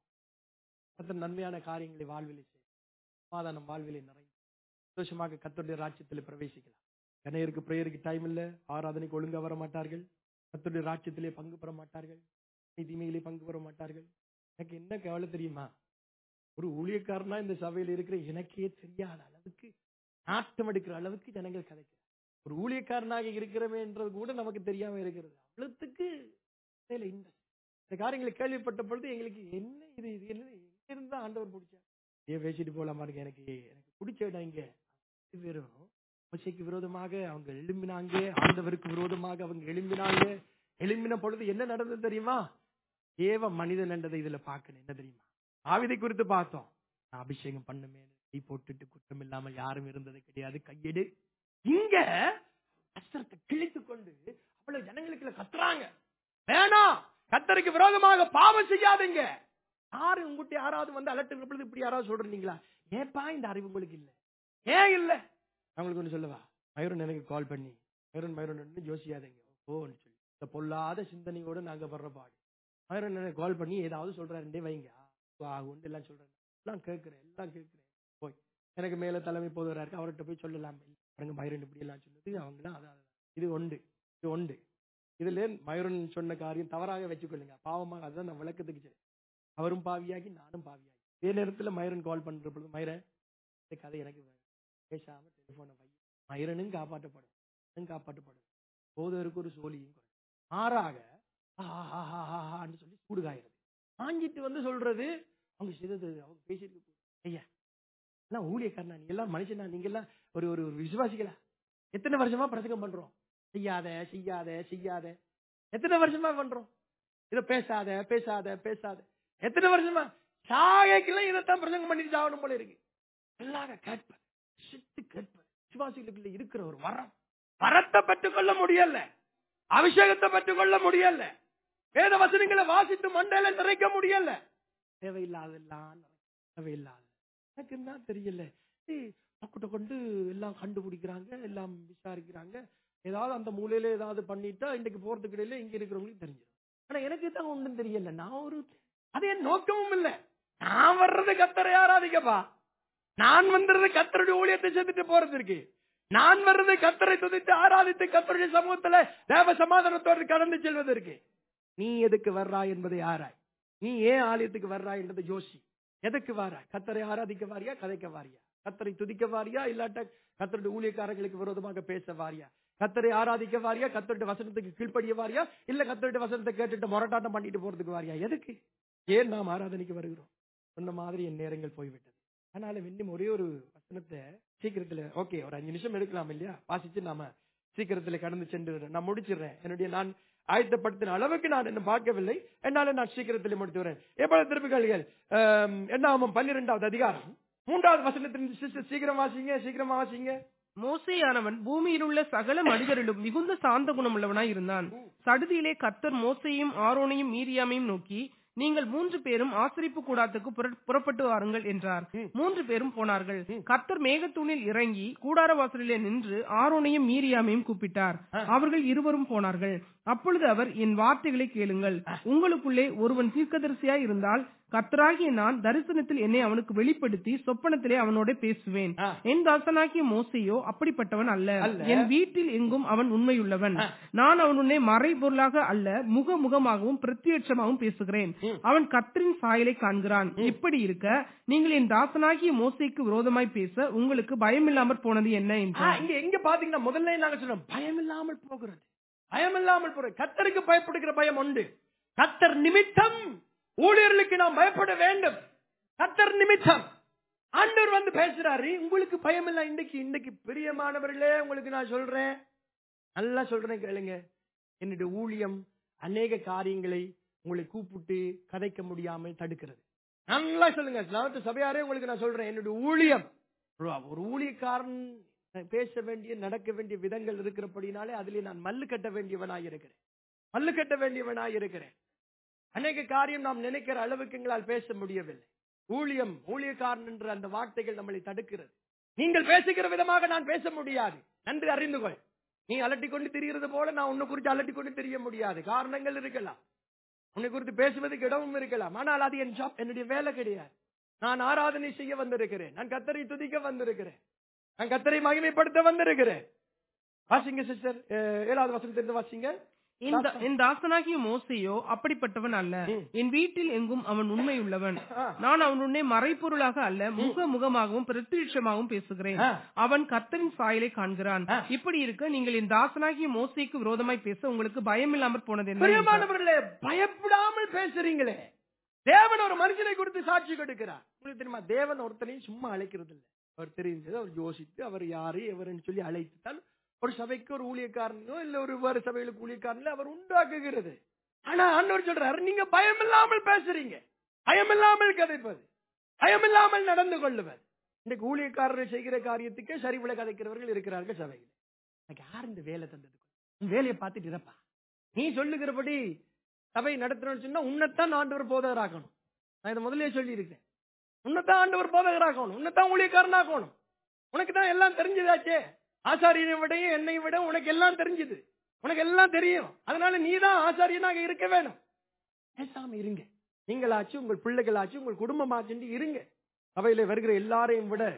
கத்தர் நன்மையான காரியங்களை வாழ்விலை செய்யும் சமாதானம் வாழ்விலை நிறையும் சந்தோஷமாக கத்தருடைய ராஜ்யத்தில் பிரவேசிக்கலாம் கணையருக்கு பிரேயருக்கு டைம் இல்ல ஆராதனைக்கு ஒழுங்கா வர மாட்டார்கள் கத்தருடைய ராஜ்யத்திலே பங்கு பெற மாட்டார்கள் தீமையிலே பங்கு பெற மாட்டார்கள் எனக்கு என்ன கவலை தெரியுமா ஒரு ஊழியக்காரனா இந்த சபையில் இருக்கிற எனக்கே தெரியாத அளவுக்கு நாட்டம் எடுக்கிற அளவுக்கு ஜனங்கள் கதைக்கிறார் ஒரு ஊழியக்காரனாக இருக்கிறவேன்றது கூட நமக்கு தெரியாம இருக்கிறது அவ்வளவுக்கு வேலை இந்த இந்த காரியங்களை கேள்விப்பட்ட பொழுது எங்களுக்கு என்ன இது இது என்ன எங்க இருந்தா ஆண்டவர் பிடிச்சார் ஏன் பேசிட்டு போலாமா இருக்கு எனக்கு எனக்கு பிடிச்ச இடம் இங்க வெறும் மோசைக்கு விரோதமாக அவங்க எழும்பினாங்க ஆண்டவருக்கு விரோதமாக அவங்க எழும்பினாங்க எழும்பின பொழுது என்ன நடந்தது தெரியுமா தேவ மனிதன் என்றதை இதுல பார்க்கணும் என்ன தெரியுமா ஆவிதை குறித்து பார்த்தோம் நான் அபிஷேகம் பண்ணுமே கை போட்டுட்டு குற்றம் இல்லாமல் யாரும் இருந்தது கிடையாது கையெடு இங்க வஸ்திரத்தை கிழித்து கொண்டு அவ்வளவு ஜனங்களுக்குள்ள கத்துறாங்க வேணாம் கத்தருக்கு விரோதமாக பாவம் செய்யாதீங்க யாரு உங்ககிட்ட யாராவது வந்து அலட்டுற பொழுது இப்படி யாராவது சொல்றீங்களா ஏப்பா இந்த அறிவு உங்களுக்கு இல்ல ஏன் இல்ல அவங்களுக்கு ஒண்ணு சொல்லவா மயூரன் எனக்கு கால் பண்ணி மயூரன் மயூரன் யோசியாதீங்க ஓன்னு சொல்லி இந்த பொல்லாத சிந்தனையோட நாங்க வர்ற பாடு மயூரன் எனக்கு கால் பண்ணி ஏதாவது சொல்றாருண்டே வைங்க வா உண்டு எல்லாம் சொல்றேன் எல்லாம் கேட்கிறேன் எல்லாம் கேட்கிறேன் போய் எனக்கு மேல தலைமை போதுவரா இருக்கு அவர்கிட்ட போய் சொல்லலாம் பாருங்க மயூரன் இப்படி எல்லாம் சொன்னது அவங்களாம் அதான் இது உண்டு இது உண்டு இதுல மயூரன் சொன்ன காரியம் தவறாக வச்சுக்கொள்ளுங்க பாவமாக அதுதான் நான் விளக்கத்துக்கு சரி அவரும் பாவியாகி நானும் பாவியாகி இதே நேரத்துல மயூரன் கால் பண்ற பொழுது மயூரன் இந்த கதை எனக்கு வேணும். பேசாம டெலிபோனை வை மயூரனும் காப்பாற்றப்படும் நானும் காப்பாற்றப்படும் போதவருக்கு ஒரு சோழியும் குறையும். மாறாக ஆஹாஹாஹாஹான்னு சொல்லி சூடுகாயிறது வாங்கிட்டு வந்து சொல்றது அவங்க செய்தது அவங்க பேசிட்டு ஐயா எல்லாம் ஊழியக்காரனா நீங்க எல்லாம் மனுஷனா நீங்க எல்லாம் ஒரு ஒரு ஒரு விசுவாசிகளா எத்தனை வருஷமா பிரசங்கம் பண்றோம் செய்யாத செய்யாத செய்யாத எத்தனை வருஷமா பண்றோம் இத பேசாத பேசாத பேசாத எத்தனை வருஷமா சாகைக்கெல்லாம் இதைத்தான் பிரசங்கம் பண்ணிட்டு சாகணும் போல இருக்கு எல்லாக கேட்பது சித்து கேட்பது விசுவாசிகளுக்குள்ள இருக்கிற ஒரு வரம் வரத்தை பெற்றுக் கொள்ள முடியல அபிஷேகத்தை பெற்றுக் கொள்ள முடியல வேத வசனங்களை வாசித்து மண்டையில நிறைக்க முடியல தேவையில்லாதெல்லாம் தேவையில்லாத எனக்கு தான் தெரியல ஏய், பக்குட்ட கொண்டு எல்லாம் கண்டுபிடிக்கிறாங்க எல்லாம் விசாரிக்கிறாங்க ஏதாவது அந்த மூலையில ஏதாவது பண்ணிட்டா இன்னைக்கு போறதுக்கு இடையில இங்க இருக்கிறவங்களுக்கு தெரிஞ்சிடும் ஆனா எனக்கு தான் ஒண்ணும் தெரியல நான் ஒரு அது என் நோக்கமும் இல்ல நான் வர்றது கத்தரை ஆராதிக்கப்பா நான் வந்துறது கத்தருடைய ஊழியத்தை செஞ்சுட்டு போறதுக்கு நான் வர்றது கத்தரை துதித்து ஆராதித்து கத்தருடைய சமூகத்துல தேவ சமாதானத்தோடு கடந்து செல்வதற்கு நீ எதுக்கு வர்றாய் என்பதை ஆராய் நீ ஏன் ஆலயத்துக்கு வர்றாய் என்பதை யோசி எதுக்கு வாராய் கத்தரை ஆராதிக்க வாரியா கதைக்க வாரியா கத்தரை துதிக்க வாரியா இல்லாட்ட கத்தருடைய ஊழியக்காரங்களுக்கு விரோதமாக பேச வாரியா கத்தரை ஆராதிக்க வாரியா கத்தருடைய வசனத்துக்கு கீழ்ப்படிய வாரியா இல்ல கத்தருடைய வசனத்தை கேட்டுட்டு மொரட்டாட்டம் பண்ணிட்டு போறதுக்கு வாரியா எதுக்கு ஏன் நாம் ஆராதனைக்கு வருகிறோம் சொன்ன மாதிரி என் நேரங்கள் போய்விட்டது அதனால இன்னும் ஒரே ஒரு வசனத்தை சீக்கிரத்துல ஓகே ஒரு அஞ்சு நிமிஷம் எடுக்கலாம் இல்லையா வாசிச்சு நாம சீக்கிரத்துல கடந்து சென்று நான் முடிச்சிடுறேன் என்னுடைய நான் ஆயத்தப்படுத்தின அளவுக்கு நான் என்ன பார்க்கவில்லை என்னால நான் சீக்கிரத்தில் முடித்து வரேன் எப்பொழுது திருப்பிகள் என்னாமம் பன்னிரெண்டாவது அதிகாரம் மூன்றாவது வசனத்தின் சிஸ்டர் சீக்கிரம் வாசிங்க சீக்கிரமா வாசிங்க மோசேயானவன் பூமியில் உள்ள சகல மனிதரிலும் மிகுந்த சாந்த குணமுள்ளவனாய் இருந்தான் சடுதியிலே கர்த்தர் மோசையும் ஆரோனையும் மீரியாமையும் நோக்கி நீங்கள் மூன்று பேரும் ஆசரிப்பு கூடாரத்துக்கு புற- புறப்பட்டு வாருங்கள் என்றார் மூன்று பேரும் போனார்கள் கர்த்தர் மேகத்தூணில் இறங்கி கூடார வாசலிலே நின்று ஆரோனையும் மீரியாமையும் கூப்பிட்டார் அவர்கள் இருவரும் போனார்கள் அப்பொழுது அவர் என் வார்த்தைகளை கேளுங்கள் உங்களுக்குள்ளே ஒருவன் தீர்க்கதரிசியாய் இருந்தால் கர்த்தராகிய நான் தரிசனத்தில் என்னை அவனுக்கு வெளிப்படுத்தி சொப்பனத்திலே அவனோட பேசுவேன் ஆ. என் தாசனாகிய மோசையோ அப்படிப்பட்டவன் அல்ல அல்ல. என் வீட்டில் எங்கும் அவன் உண்மையுள்ளவன் நான் அவனுடைய மறைபொருளாக அல்ல முகமுகமாகவும் பிரத்யட்சமாகவும் பேசுகிறேன் அவன் கர்த்தரின் சாயலை காண்கிறான் இப்படி இருக்க நீங்கள் என் தாசனாகிய மோசைக்கு விரோதமாய் பேச உங்களுக்கு பயமில்லாமற் போனது என்ன ஆ, என்றார் இங்க எங்க பாத்தீங்கன்னா முதல்ல நாங்க சொல்றோம் பயம் இல்லாமல் போகிறது பயம் இல்லாமல் போறது கத்தருக்கு பயப்படுகிற பயம் உண்டு கத்தர் நிமித்தம் ஊழியர்களுக்கு நாம் பயப்பட வேண்டும் கத்தர் நிமித்தம் ஆண்டவர் வந்து பேசுறாரு உங்களுக்கு பயம் இல்ல இன்னைக்கு இன்னைக்கு பிரியமானவர்களே உங்களுக்கு நான் சொல்றேன் நல்லா சொல்றேன் கேளுங்க என்னுடைய ஊழியம் அநேக காரியங்களை உங்களை கூப்பிட்டு கதைக்க முடியாமல் தடுக்கிறது நல்லா சொல்லுங்க நாட்டு சபையாரே உங்களுக்கு நான் சொல்றேன் என்னுடைய ஊழியம் ஒரு- ஒரு ஊழியக்காரன் பேச வேண்டிய நடக்க வேண்டிய விதங்கள் இருக்கிறபடினாலே அதிலே நான் மல்லு கட்ட வேண்டியவனாய் இருக்கிறேன் மல்லு கட்ட வேண்டியவனாய் இருக்கிறேன் அநேக காரியம் நாம் நினைக்கிற அளவுக்கு எங்களால் பேச முடியவில்லை ஊழியம் ஊழியக்காரன் என்ற அந்த வார்த்தைகள் நம்மளை தடுக்கிறது நீங்கள் பேசுகிற விதமாக நான் பேச முடியாது நன்றி அறிந்து கொள் நீ அலட்டி கொண்டு திரிகிறது போல நான் உன்னை குறித்து அலட்டி கொண்டு தெரிய முடியாது காரணங்கள் இருக்கலாம் உன்னை குறித்து பேசுவதற்கு இடமும் இருக்கலாம் ஆனால் அது என் ஜாப் என்னுடைய வேலை கிடையாது நான் ஆராதனை செய்ய வந்திருக்கிறேன் நான் கத்தரை துதிக்க வந்திருக்கிறேன் நான் கத்தரை மகிமைப்படுத்த வந்திருக்கிறேன் வாசிங்க சிஸ்டர் ஏழாவது வசனத்திலிருந்து வாசிங்க இந்த என் தாசனாகிய மோசையோ அப்படிப்பட்டவன் அல்ல ம். என் வீட்டில் எங்கும் அவன் உண்மையுள்ளவன் ஆ. நான் அவனுடைய மறைப்பொருளாக அல்ல முக முகமாகவும் பிரத்யட்சமாகவும் பேசுகிறேன் ஆ. அவன் கர்த்தரின் சாயலை காண்கிறான் ஆ. இப்படி இருக்க நீங்கள் என் தாசனாகிய மோசைக்கு விரோதமாய் பேச உங்களுக்கு பயமில்லாமற் போனது என்ன என்றார். பிரியமானவர்களே பயப்படாமல் பேசுறீங்களே தேவன் ஒரு மனுஷனை குறித்து சாட்சி கொடுக்கிறார் உங்களுக்கு தெரியுமா தேவன் ஒருத்தனையும் சும்மா அழைக்கிறது இல்ல அவர் தெரிஞ்சது அவர் யோசித்து அவர் யாரு எவருன்னு சொல்லி அழைத்துத்தான் ஒரு சபைக்கு ஒரு ஊழியக்காரனையோ இல்ல ஒரு வேறு சபைகளுக்கு ஊழியக்காரனையோ அவர் உண்டாக்குகிறது ஆனா ஆண்டவர் சொல்றாரு நீங்க பயம் இல்லாமல் பேசுறீங்க பயம் இல்லாமல் கதைப்பது பயம் இல்லாமல் நடந்து கொள்ளுவது இன்னைக்கு ஊழியக்காரர்கள் செய்கிற காரியத்துக்கே சரிவில கதைக்கிறவர்கள் இருக்கிறார்கள் சபையில் எனக்கு யார் இந்த வேலை தந்தது உன் வேலையை பார்த்துட்டு இருப்பா நீ சொல்லுகிறபடி சபை நடத்தணும்னு சொன்னா உன்னைத்தான் ஆண்டவர் போதகராக்கணும் நான் இதை முதல்லயே சொல்லி இருக்கேன் உன்னைத்தான் ஆண்டவர் போதகராக்கணும் உன்னைத்தான் ஊழியக்காரனாக்கணும் உனக்கு தான் எல்லாம் தெரிஞ்சதாச்சே ஆசாரியனை விடையும் என்னை விட உனக்கு எல்லாம் தெரிஞ்சது உனக்கு எல்லாம் தெரியும் அதனால நீ தான் ஆசாரியனாக இருக்க வேணும் பேசாம இருங்க நீங்களாச்சு உங்கள் பிள்ளைகளாச்சு உங்கள் குடும்பமாச்சு இருங்க அவையில வருகிற எல்லாரையும் விட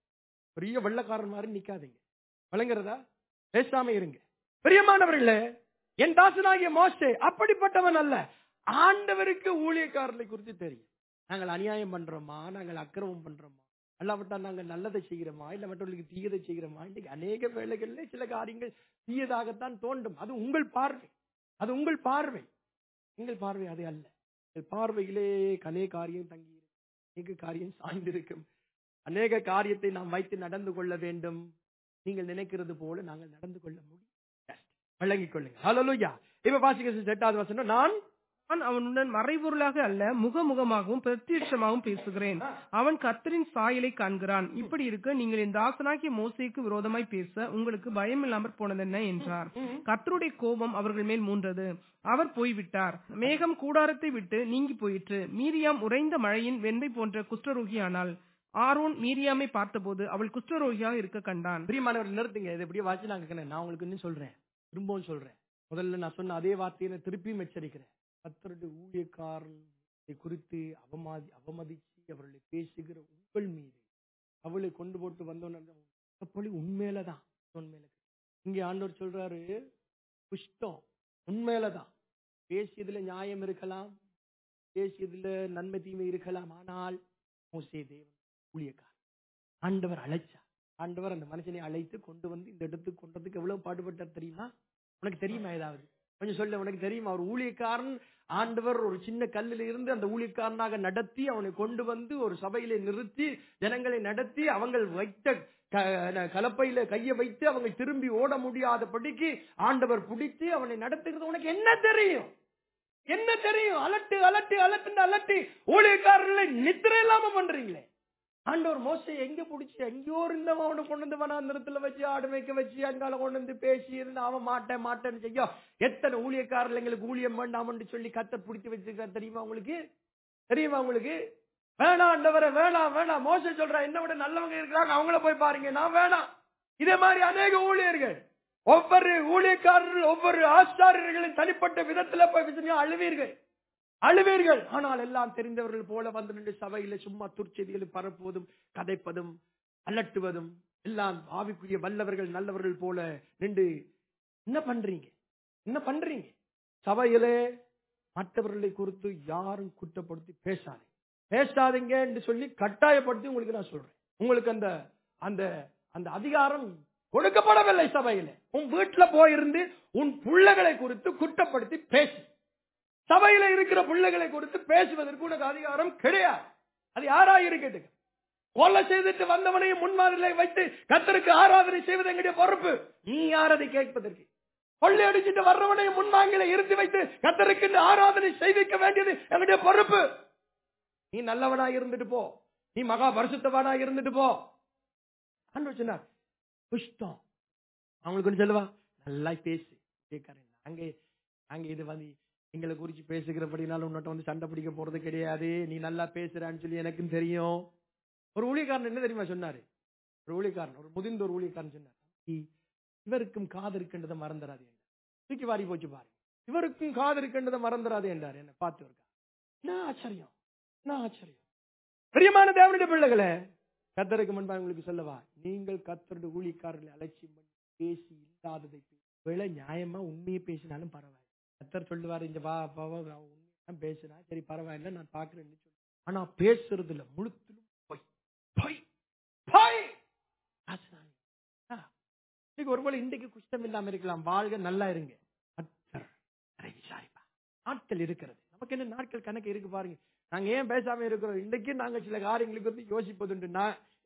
பெரிய வெள்ளக்காரன் மாதிரி நிக்காதீங்க வழங்குறதா பேசாம இருங்க பிரியமானவர்களே என் தாசனாகிய மோசே அப்படிப்பட்டவன் அல்ல ஆண்டவருக்கு ஊழியக்காரர்களை குறித்து தெரியும் நாங்கள் அநியாயம் பண்றோமா நாங்கள் அக்கிரமம் பண்றோமா அல்லாவிட்டா நாங்கள் நல்லதை செய்கிறோமா இல்ல மற்றவர்களுக்கு தீயதை செய்கிறோமா இன்னைக்கு அநேக வேளைகள்ல சில காரியங்கள் தீயதாகத்தான் தோன்றும் அது உங்கள் பார்வை அது உங்கள் பார்வை உங்கள் பார்வை அது அல்ல உங்கள் பார்வையிலே அநேக காரியம் தங்கி அநேக காரியம் சாய்ந்திருக்கும் அநேக காரியத்தை நாம் வைத்து நடந்து கொள்ள வேண்டும் நீங்கள் நினைக்கிறது போல நாங்கள் நடந்து கொள்ள முடியும் விளங்கிக் கொள்ளுங்க ஹalleluya இப்ப வாசிக்க எட்டாவது வசனம் நான் நான் அவனுடன் மறைபொருளாக அல்ல முகமுகமாகவும் பிரத்யட்சமாகவும் பேசுகிறேன் அவன் கர்த்தரின் சாயலை காண்கிறான் இப்படி இருக்க நீங்கள் இந்த தாசனாகிய மோசேக்கு விரோதமாய் பேச உங்களுக்கு பயம் இல்லாமற் போனதென்ன என்றார் கர்த்தருடைய கோபம் அவர்கள் மேல் மூன்றது அவர் போய்விட்டார் மேகம் கூடாரத்தை விட்டு நீங்கி போயிற்று மீரியாம் உறைந்த மழையின் வெண்மை போன்ற குஷ்டரோகியானாள் ஆரோன் மீரியாமை பார்த்தபோது அவள் குஷ்டரோகியாக இருக்க கண்டான் பிரியமானவர் நிறுத்துங்க இதை இப்படியே வாசி நாங்க நான் உங்களுக்கு இன்னும் சொல்றேன் திரும்பவும் சொல்றேன் முதல்ல நான் சொன்ன அதே வார்த்தையை நான் திருப்பியும் எச்சரிக்கிறேன் கத்தருடைய ஊழியக்காரனை குறித்து அவமாதி அவமதிச்சு அவர்களை பேசுகிற உங்கள் மீது அவளை கொண்டு போட்டு வந்தோன்னு உண்மையிலதான் உண்மையில இங்க ஆண்டவர் சொல்றாரு புஷ்டம் உண்மையிலதான் பேசியதுல நியாயம் இருக்கலாம் பேசியதுல நன்மை தீமை இருக்கலாம் ஆனால் மோசே தேவன் ஊழியக்காரன் ஆண்டவர் அழைச்சார் ஆண்டவர் அந்த மனுஷனை அழைத்து கொண்டு வந்து இந்த இடத்துக்கு கொண்டதுக்கு எவ்வளவு பாடுபட்டார் தெரியுமா உனக்கு தெரியுமா ஏதாவது கொஞ்சம் சொல்ல உனக்கு தெரியுமா ஒரு ஊழியக்காரன் ஆண்டவர் ஒரு சின்ன கல்லில் இருந்து அந்த ஊழியக்காரனாக நடத்தி அவனை கொண்டு வந்து ஒரு சபையில நிறுத்தி ஜனங்களை நடத்தி அவங்க வைத்த க- கலப்பையில கையை வைத்து அவங்க திரும்பி ஓட முடியாதபடிக்கு ஆண்டவர் பிடித்து அவனை நடத்துகிறது உனக்கு என்ன தெரியும் என்ன தெரியும் அலட்டு அலட்டு அலட்டு அலட்டி ஊழியக்காரர்களை நித்திரை இல்லாம பண்றீங்களே ஆண்டவர் மோசை எங்க பிடிச்சி எங்கேயோ இருந்தவன் அவனை கொண்டு வந்து வனாந்திரத்துல வச்சு ஆடு மேய்க்க வச்சு அங்கால கொண்டு வந்து பேசி இருந்து அவன் மாட்டேன் மாட்டேன்னு செய்ய எத்தனை ஊழியக்காரர்கள் எங்களுக்கு ஊழியம் வேண்டாம்னு சொல்லி கத்த பிடிச்சி வச்சிருக்காரு தெரியுமா உங்களுக்கு தெரியுமா உங்களுக்கு வேணாம் ஆண்டவரே வேணாம் வேணாம் மோச சொல்றா என்ன விட நல்லவங்க இருக்கிறாங்க அவங்கள போய் பாருங்க நான் வேணாம் இதே மாதிரி அநேக ஊழியர்கள் ஒவ்வொரு ஊழியக்காரர்கள் ஒவ்வொரு ஆச்சாரியர்களின் தனிப்பட்ட விதத்துல போய் விசாரிச்சா அழுவீர்கள் அழுவீர்கள் ஆனால் எல்லாம் தெரிந்தவர்கள் போல வந்து நின்று சபையில சும்மா துர்ச்செய்திகளை பரப்புவதும் கதைப்பதும் அலட்டுவதும் எல்லாம் ஆவிக்குரிய வல்லவர்கள் நல்லவர்கள் போல நின்று என்ன பண்றீங்க என்ன பண்றீங்க சபையிலே மற்றவர்களை குறித்து யாரும் குற்றப்படுத்தி பேசாதீங்க பேசாதீங்க என்று சொல்லி கட்டாயப்படுத்தி உங்களுக்கு நான் சொல்றேன் உங்களுக்கு அந்த அந்த அந்த அதிகாரம் கொடுக்கப்படவில்லை சபையில உன் வீட்டுல போயிருந்து உன் பிள்ளைகளை குறித்து குற்றப்படுத்தி பேசு சபையில இருக்கிற பிள்ளைகளை குறித்து பேசுவதற்கு உனக்கு அதிகாரம் கிடையாது அது யாரா இருக்கட்டும் கொலை செய்துட்டு வந்தவனையும் முன்மாதிரியை வைத்து கத்தருக்கு ஆராதனை செய்வது எங்களுடைய பொறுப்பு நீ யார் அதை கேட்பதற்கு கொள்ளை அடிச்சுட்டு வர்றவனையும் முன்மாங்கில இருந்து வைத்து கத்தருக்கு இந்த ஆராதனை செய்விக்க வேண்டியது எங்களுடைய பொறுப்பு நீ நல்லவனா இருந்துட்டு போ நீ மகா பரிசுத்தவனா இருந்துட்டு போ ஆண்டவர் சொன்னார் புஷ்டம் அவங்களுக்கு ஒண்ணு சொல்லுவா நல்லா பேசு கேட்கறேன் நாங்க நாங்க இது வந்து எங்களை குறிச்சு பேசுகிறபடினால உன்னிட்ட வந்து சண்டை பிடிக்க போறது கிடையாது நீ நல்லா பேசுறான்னு சொல்லி எனக்கும் தெரியும் ஒரு ஊழியக்காரன் என்ன தெரியுமா சொன்னாரு ஒரு ஊழியக்காரன் ஒரு முதிர்ந்த ஒரு ஊழியக்காரன் சொன்னார் "இ- இவருக்கும் காது இருக்கின்றதை மறந்துடாது என்றார். தூக்கி வாரி போச்சு பாரு இவருக்கும் காது இருக்கின்றதை மறந்துடாது என்றார் என்ன பார்த்து இருக்கா என்ன ஆச்சரியம் என்ன ஆச்சரியம் பிரியமான தேவனுடைய பிள்ளைகளே கத்தருக்கு முன்பாக உங்களுக்கு சொல்லவா நீங்கள் கத்தருடைய ஊழியக்காரர்களை அலட்சியம் பண்ணி பேசி இல்லாததை பேசி வேலை நியாயமா உண்மையை பேசினாலும் பரவாயில்லை கத்தர் சொல்லுவாரு இந்த வா பாவா உண்மையா பேசினா சரி பரவாயில்ல நான் பாக்குறேன்னு சொல்லி ஆனா பேசுறதுல முழுத்திலும் பொய் பொய் பொய் ஆசனானி. ஆ. இன்னைக்கு ஒருவேளை இன்றைக்கு குஷ்டம் இல்லாம இருக்கலாம் வாழ்க நல்லா இருங்க கத்தர் அதை விசாரிப்பா நாட்கள் இருக்கிறது நமக்கு என்ன நாட்கள் கணக்கு இருக்கு பாருங்க நாங்க ஏன் பேசாம இருக்கிறோம் இன்றைக்கு நாங்க சில காரியங்களுக்கு வந்து யோசிப்பதுண்டு நான்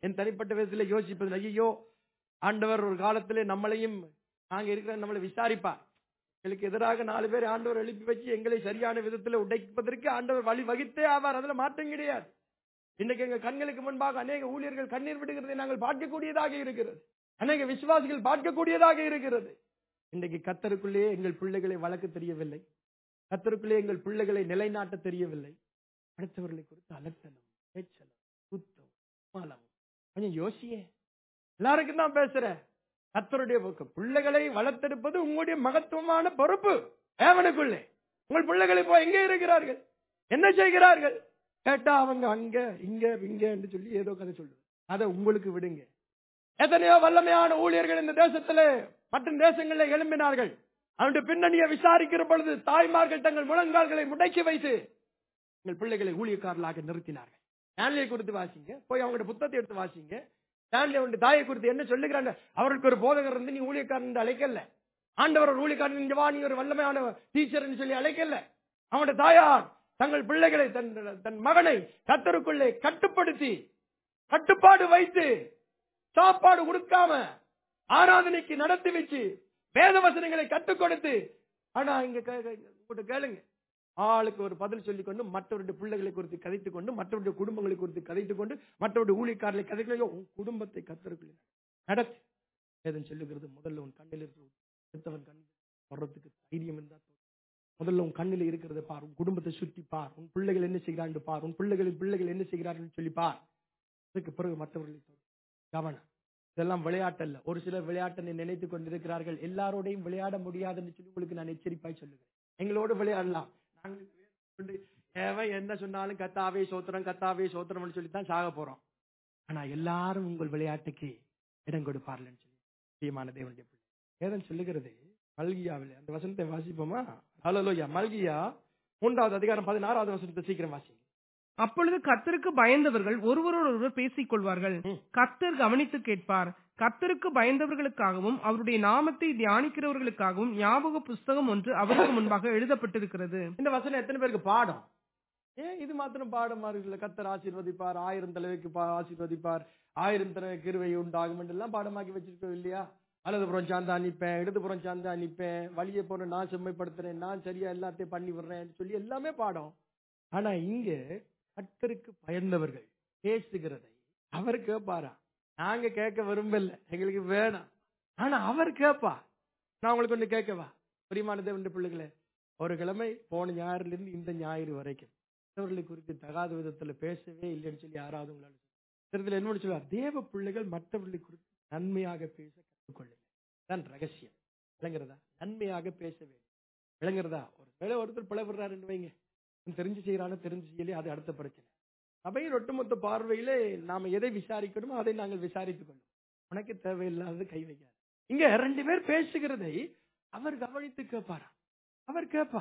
என் தனிப்பட்ட விதத்தில் யோசிப்பது ஐயோ ஆண்டவர் ஒரு காலத்திலே நம்மளையும் நாங்க இருக்கிற நம்மளை விசாரிப்பார் எங்களுக்கு எதிராக நாலு பேர் ஆண்டவர் எழுப்பி வச்சு எங்களை சரியான விதத்தில் உடைப்பதற்கு ஆண்டவர் வழி வகித்தே ஆவார் அதுல மாற்றம் கிடையாது இன்னைக்கு எங்க கண்களுக்கு முன்பாக அநேக ஊழியர்கள் கண்ணீர் விடுகிறதை நாங்கள் பார்க்கக்கூடியதாக இருக்கிறது அநேக விசுவாசிகள் பார்க்கக்கூடியதாக இருக்கிறது இன்றைக்கு கத்தருக்குள்ளே எங்கள் பிள்ளைகளை வளர்க்க தெரியவில்லை கத்தருக்குள்ளே எங்கள் பிள்ளைகளை நிலைநாட்ட தெரியவில்லை அடுத்தவர்களை குறித்து அலட்டலும் பேச்சலும் குத்தம் மாலம் கொஞ்சம் யோசியே எல்லாருக்கும் தான் பேசுறேன் கத்தருடைய பக்கம் பிள்ளைகளை வளர்த்தெடுப்பது உங்களுடைய மகத்துவமான பொறுப்பு ஏவனுக்குள்ளே உங்கள் பிள்ளைகளை போய் எங்கே இருக்கிறார்கள் என்ன செய்கிறார்கள் கேட்டா அவங்க அங்க இங்க இங்க என்று சொல்லி ஏதோ கதை சொல்லுது அதை உங்களுக்கு விடுங்க எத்தனையோ வல்லமையான ஊழியர்கள் இந்த தேசத்திலே மற்ற தேசங்களில் எழும்பினார்கள் அவனுடைய பின்னணியை விசாரிக்கிற பொழுது தாய்மார்கள் தங்கள் முழங்கால்களை முடக்கி வைத்து எங்கள் பிள்ளைகளை ஊழியக்காரர்களாக நிறுத்தினார்கள் ஸ்டான்லியை குறித்து வாசிங்க போய் அவங்களுடைய புத்தகத்தை எடுத்து வாசிங்க ஸ்டான்லி அவனுடைய தாயை குறித்து என்ன சொல்லுகிறாங்க அவருக்கு ஒரு போதகர் இருந்து நீ ஊழியக்காரன் என்று அழைக்கல ஆண்டவர் ஒரு ஊழியக்காரன் இங்க வா நீ ஒரு வல்லமையான டீச்சர் சொல்லி அழைக்கல அவனுடைய தாயார் தங்கள் பிள்ளைகளை தன் தன் மகனை கத்தருக்குள்ளே கட்டுப்படுத்தி கட்டுப்பாடு வைத்து சாப்பாடு கொடுக்காம ஆராதனைக்கு நடத்தி வச்சு வேத வசனங்களை கற்றுக் கொடுத்து ஆனா இங்க கே- கே- உங்கள்ட்ட கேளுங்க ஆளுக்கு ஒரு பதில் சொல்லிக் கொண்டு மற்றவருடைய பிள்ளைகளை குறித்து கதைத்துக் கொண்டு மற்றவருடைய குடும்பங்களை குறித்து கதைத்துக் கொண்டு மற்றவருடைய ஊழியக்காரர்களை கதைக்கலையோ உன் குடும்பத்தை கத்தருக்குள்ளே நடத்து வேதம் சொல்லுகிறது முதல்ல உன் கண்ணில் இருக்கிற அடுத்தவன் கண்ணில் வர்றதுக்கு தைரியம் இருந்தா போதும். முதல்ல உன் கண்ணில் இருக்கிறத பார் உன் குடும்பத்தை சுற்றி பார் உன் பிள்ளைகள் என்ன செய்கிறார்கள் பார் உன் பிள்ளைகளின் பிள்ளைகள் என்ன செய்கிறார்கள் சொல்லி பார் அதுக்கு பிறகு மற்றவர்களை தொடு. கவனம் இதெல்லாம் விளையாட்டு அல்ல ஒரு சிலர் விளையாட்டை நினைத்துக் கொண்டிருக்கிறார்கள் எல்லாரோடையும் விளையாட முடியாதுன்னு சொல்லி உங்களுக்கு நான் எச்சரிப்பாய் சொல்லுகிறேன் எங்களோடு விளையாடலாம் நாங்கள் கொண்டு எவன் என்ன சொன்னாலும் கத்தாவே சோத்திரம் கத்தாவே சோத்திரம்னு சொல்லி தான் சாக போறோம் ஆனா எல்லாரும் உங்கள் விளையாட்டுக்கு இடம் கொடுப்பார்கள்னு சொல்லி பிரியமான தேவனுடைய பிள்ளை வேதம் சொல்லுகிறது மல்கியாவில் அந்த வசனத்தை வாசிப்போமா ஹalleluya மல்கியா மூன்றாவது அதிகாரம் பதினாறாவது வசனத்தை சீக்கிரம் வாசி அப்பொழுது கர்த்தருக்கு பயந்தவர்கள் ஒருவரோடொருவர் பேசிக் கொள்வார்கள் ம். கர்த்தர் கவனித்து கேட்பார் கர்த்தருக்கு பயந்தவர்களுக்காகவும் அவருடைய நாமத்தை தியானிக்கிறவர்களுக்காகவும் ஞாபக புஸ்தகம் ஒன்று அவருக்கு முன்பாக எழுதப்பட்டிருக்கிறது இந்த வசனம் எத்தனை பேருக்கு பாடம் ஏன் இது மாத்திரம் பாடமா இருக்குல்ல கத்தர் ஆசீர்வதிப்பார் ஆயிரம் தலைவைக்கு பா- ஆசீர்வதிப்பார் ஆயிரம் தடவை கிருவை உண்டாகும் என்றெல்லாம் பாடமாக்கி வச்சிருக்கோம் இல்லையா வலது புறம் சார்ந்து அனுப்பேன் இடது புறம் சார்ந்து அனுப்பேன் வழியை போன நான் செம்மைப்படுத்துறேன் நான் சரியா எல்லாத்தையும் பண்ணி விடுறேன் சொல்லி எல்லாமே பாடம் ஆனா இங்க கத்தருக்கு பயந்தவர்கள் பேசுகிறதை அவர் கேட்பாரா நாங்க கேட்க விரும்பல எங்களுக்கு வேணாம் ஆனா அவர் கேட்பா நான் உங்களுக்கு ஒண்ணு கேட்கவா பிரியமான தேவனுடைய பிள்ளைகளே ஒரு கிழமை போன ஞாயிறுல இருந்து இந்த ஞாயிறு வரைக்கும் மற்றவர்களை குறித்து தகாத விதத்துல பேசவே இல்லைன்னு சொல்லி யாராவது உங்களால திருத்துல என்ன சொல்லுவார் தேவ பிள்ளைகள் மற்றவர்களை குறித்து நன்மையாக பேச கற்றுக்கொள்ளுங்க தான் ரகசியம் விளங்குறதா நன்மையாக பேச வேண்டும் விளங்குறதா ஒரு வேளை ஒருத்தர் பிளவுறாருன்னு வைங்க அவன் தெரிஞ்சு செய்யறானோ தெரிஞ்சு செய்யலையே அது அடுத்த பிரச்சனை சபையின் ஒட்டுமொத்த பார்வையிலே நாம எதை விசாரிக்கணுமோ அதை நாங்கள் விசாரித்துக் கொள்ளும் உனக்கு தேவையில்லாதது கை வைக்காது இங்க ரெண்டு பேர் பேசுகிறதை அவர் கவனித்து கேட்பாரா அவர் கேட்பா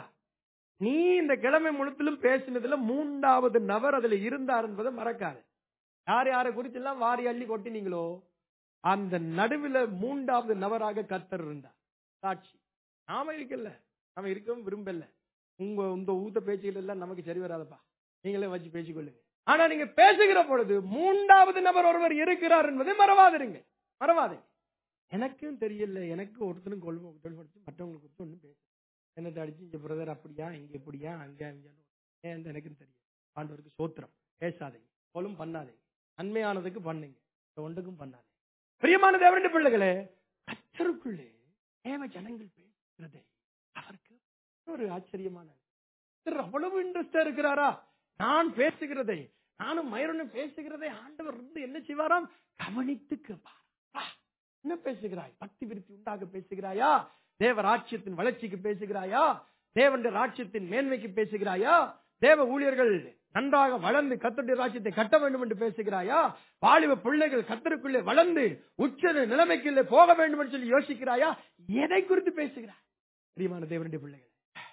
நீ இந்த கிழமை முழுத்திலும் பேசினதுல மூன்றாவது நபர் அதுல இருந்தார் என்பதை மறக்காது யார் யாரை குறித்து எல்லாம் வாரி அள்ளி கொட்டினீங்களோ அந்த நடுவில் மூன்றாவது நபராக கர்த்தர் இருந்தார் சாட்சி நாம இருக்கல நாம இருக்கவும் விரும்பல உங்க இந்த ஊத்த பேச்சுகள் எல்லாம் நமக்கு சரி வராதப்பா நீங்களே வச்சு பேசிக்கொள்ளுங்க ஆனா நீங்க பேசுகிற பொழுது மூன்றாவது நபர் ஒருவர் இருக்கிறார் என்பதை மறவாதிருங்க மறவாதீங்க எனக்கும் தெரியல எனக்கு ஒருத்தரும் கொள்வோம் மற்றவங்களுக்கு குறித்து ஒன்றும் பேச என்னத்தை அடிச்சு இங்க பிரதர் அப்படியா இங்க இப்படியா அங்க இங்கன்னு ஏன் எனக்கும் தெரியும் ஆண்டவருக்கு சோத்திரம் பேசாதீங்க கொலும் பண்ணாதீங்க நன்மையானதுக்கு பண்ணுங்க ஒன்றுக்கும் பண்ணாதீங்க பிரியமான தேவனுடைய பிள்ளைகளே கத்தருக்குள்ளே தேவ ஜனங்கள் பேசுகிறதை அவருக்கு ஒரு ஆச்சரியமான கர்த்தர் அவ்வளவு இன்ட்ரெஸ்டா இருக்கிறாரா நான் பேசுகிறதை நானும் மயரனும் பேசுகிறதை ஆண்டவர் இருந்து என்ன செய்வாராம் கவனித்து கேட்பார் ஆ, என்ன பேசுகிறாய் பக்தி விருத்தி உண்டாக பேசுகிறாயா தேவ ராட்சியத்தின் வளர்ச்சிக்கு பேசுகிறாயா தேவனுடைய ராட்சியத்தின் மேன்மைக்கு பேசுகிறாயா தேவ ஊழியர்கள் நன்றாக வளர்ந்து கத்தருடைய ராஜ்யத்தை கட்ட வேண்டும் என்று பேசுகிறாயா வாலிப பிள்ளைகள் கத்தருக்குள்ளே வளர்ந்து உச்ச நிலைமைக்குள்ளே போக வேண்டும் என்று சொல்லி யோசிக்கிறாயா எதை குறித்து பேசுகிறாய் பிரியமான தேவனுடைய பிள்ளைகள்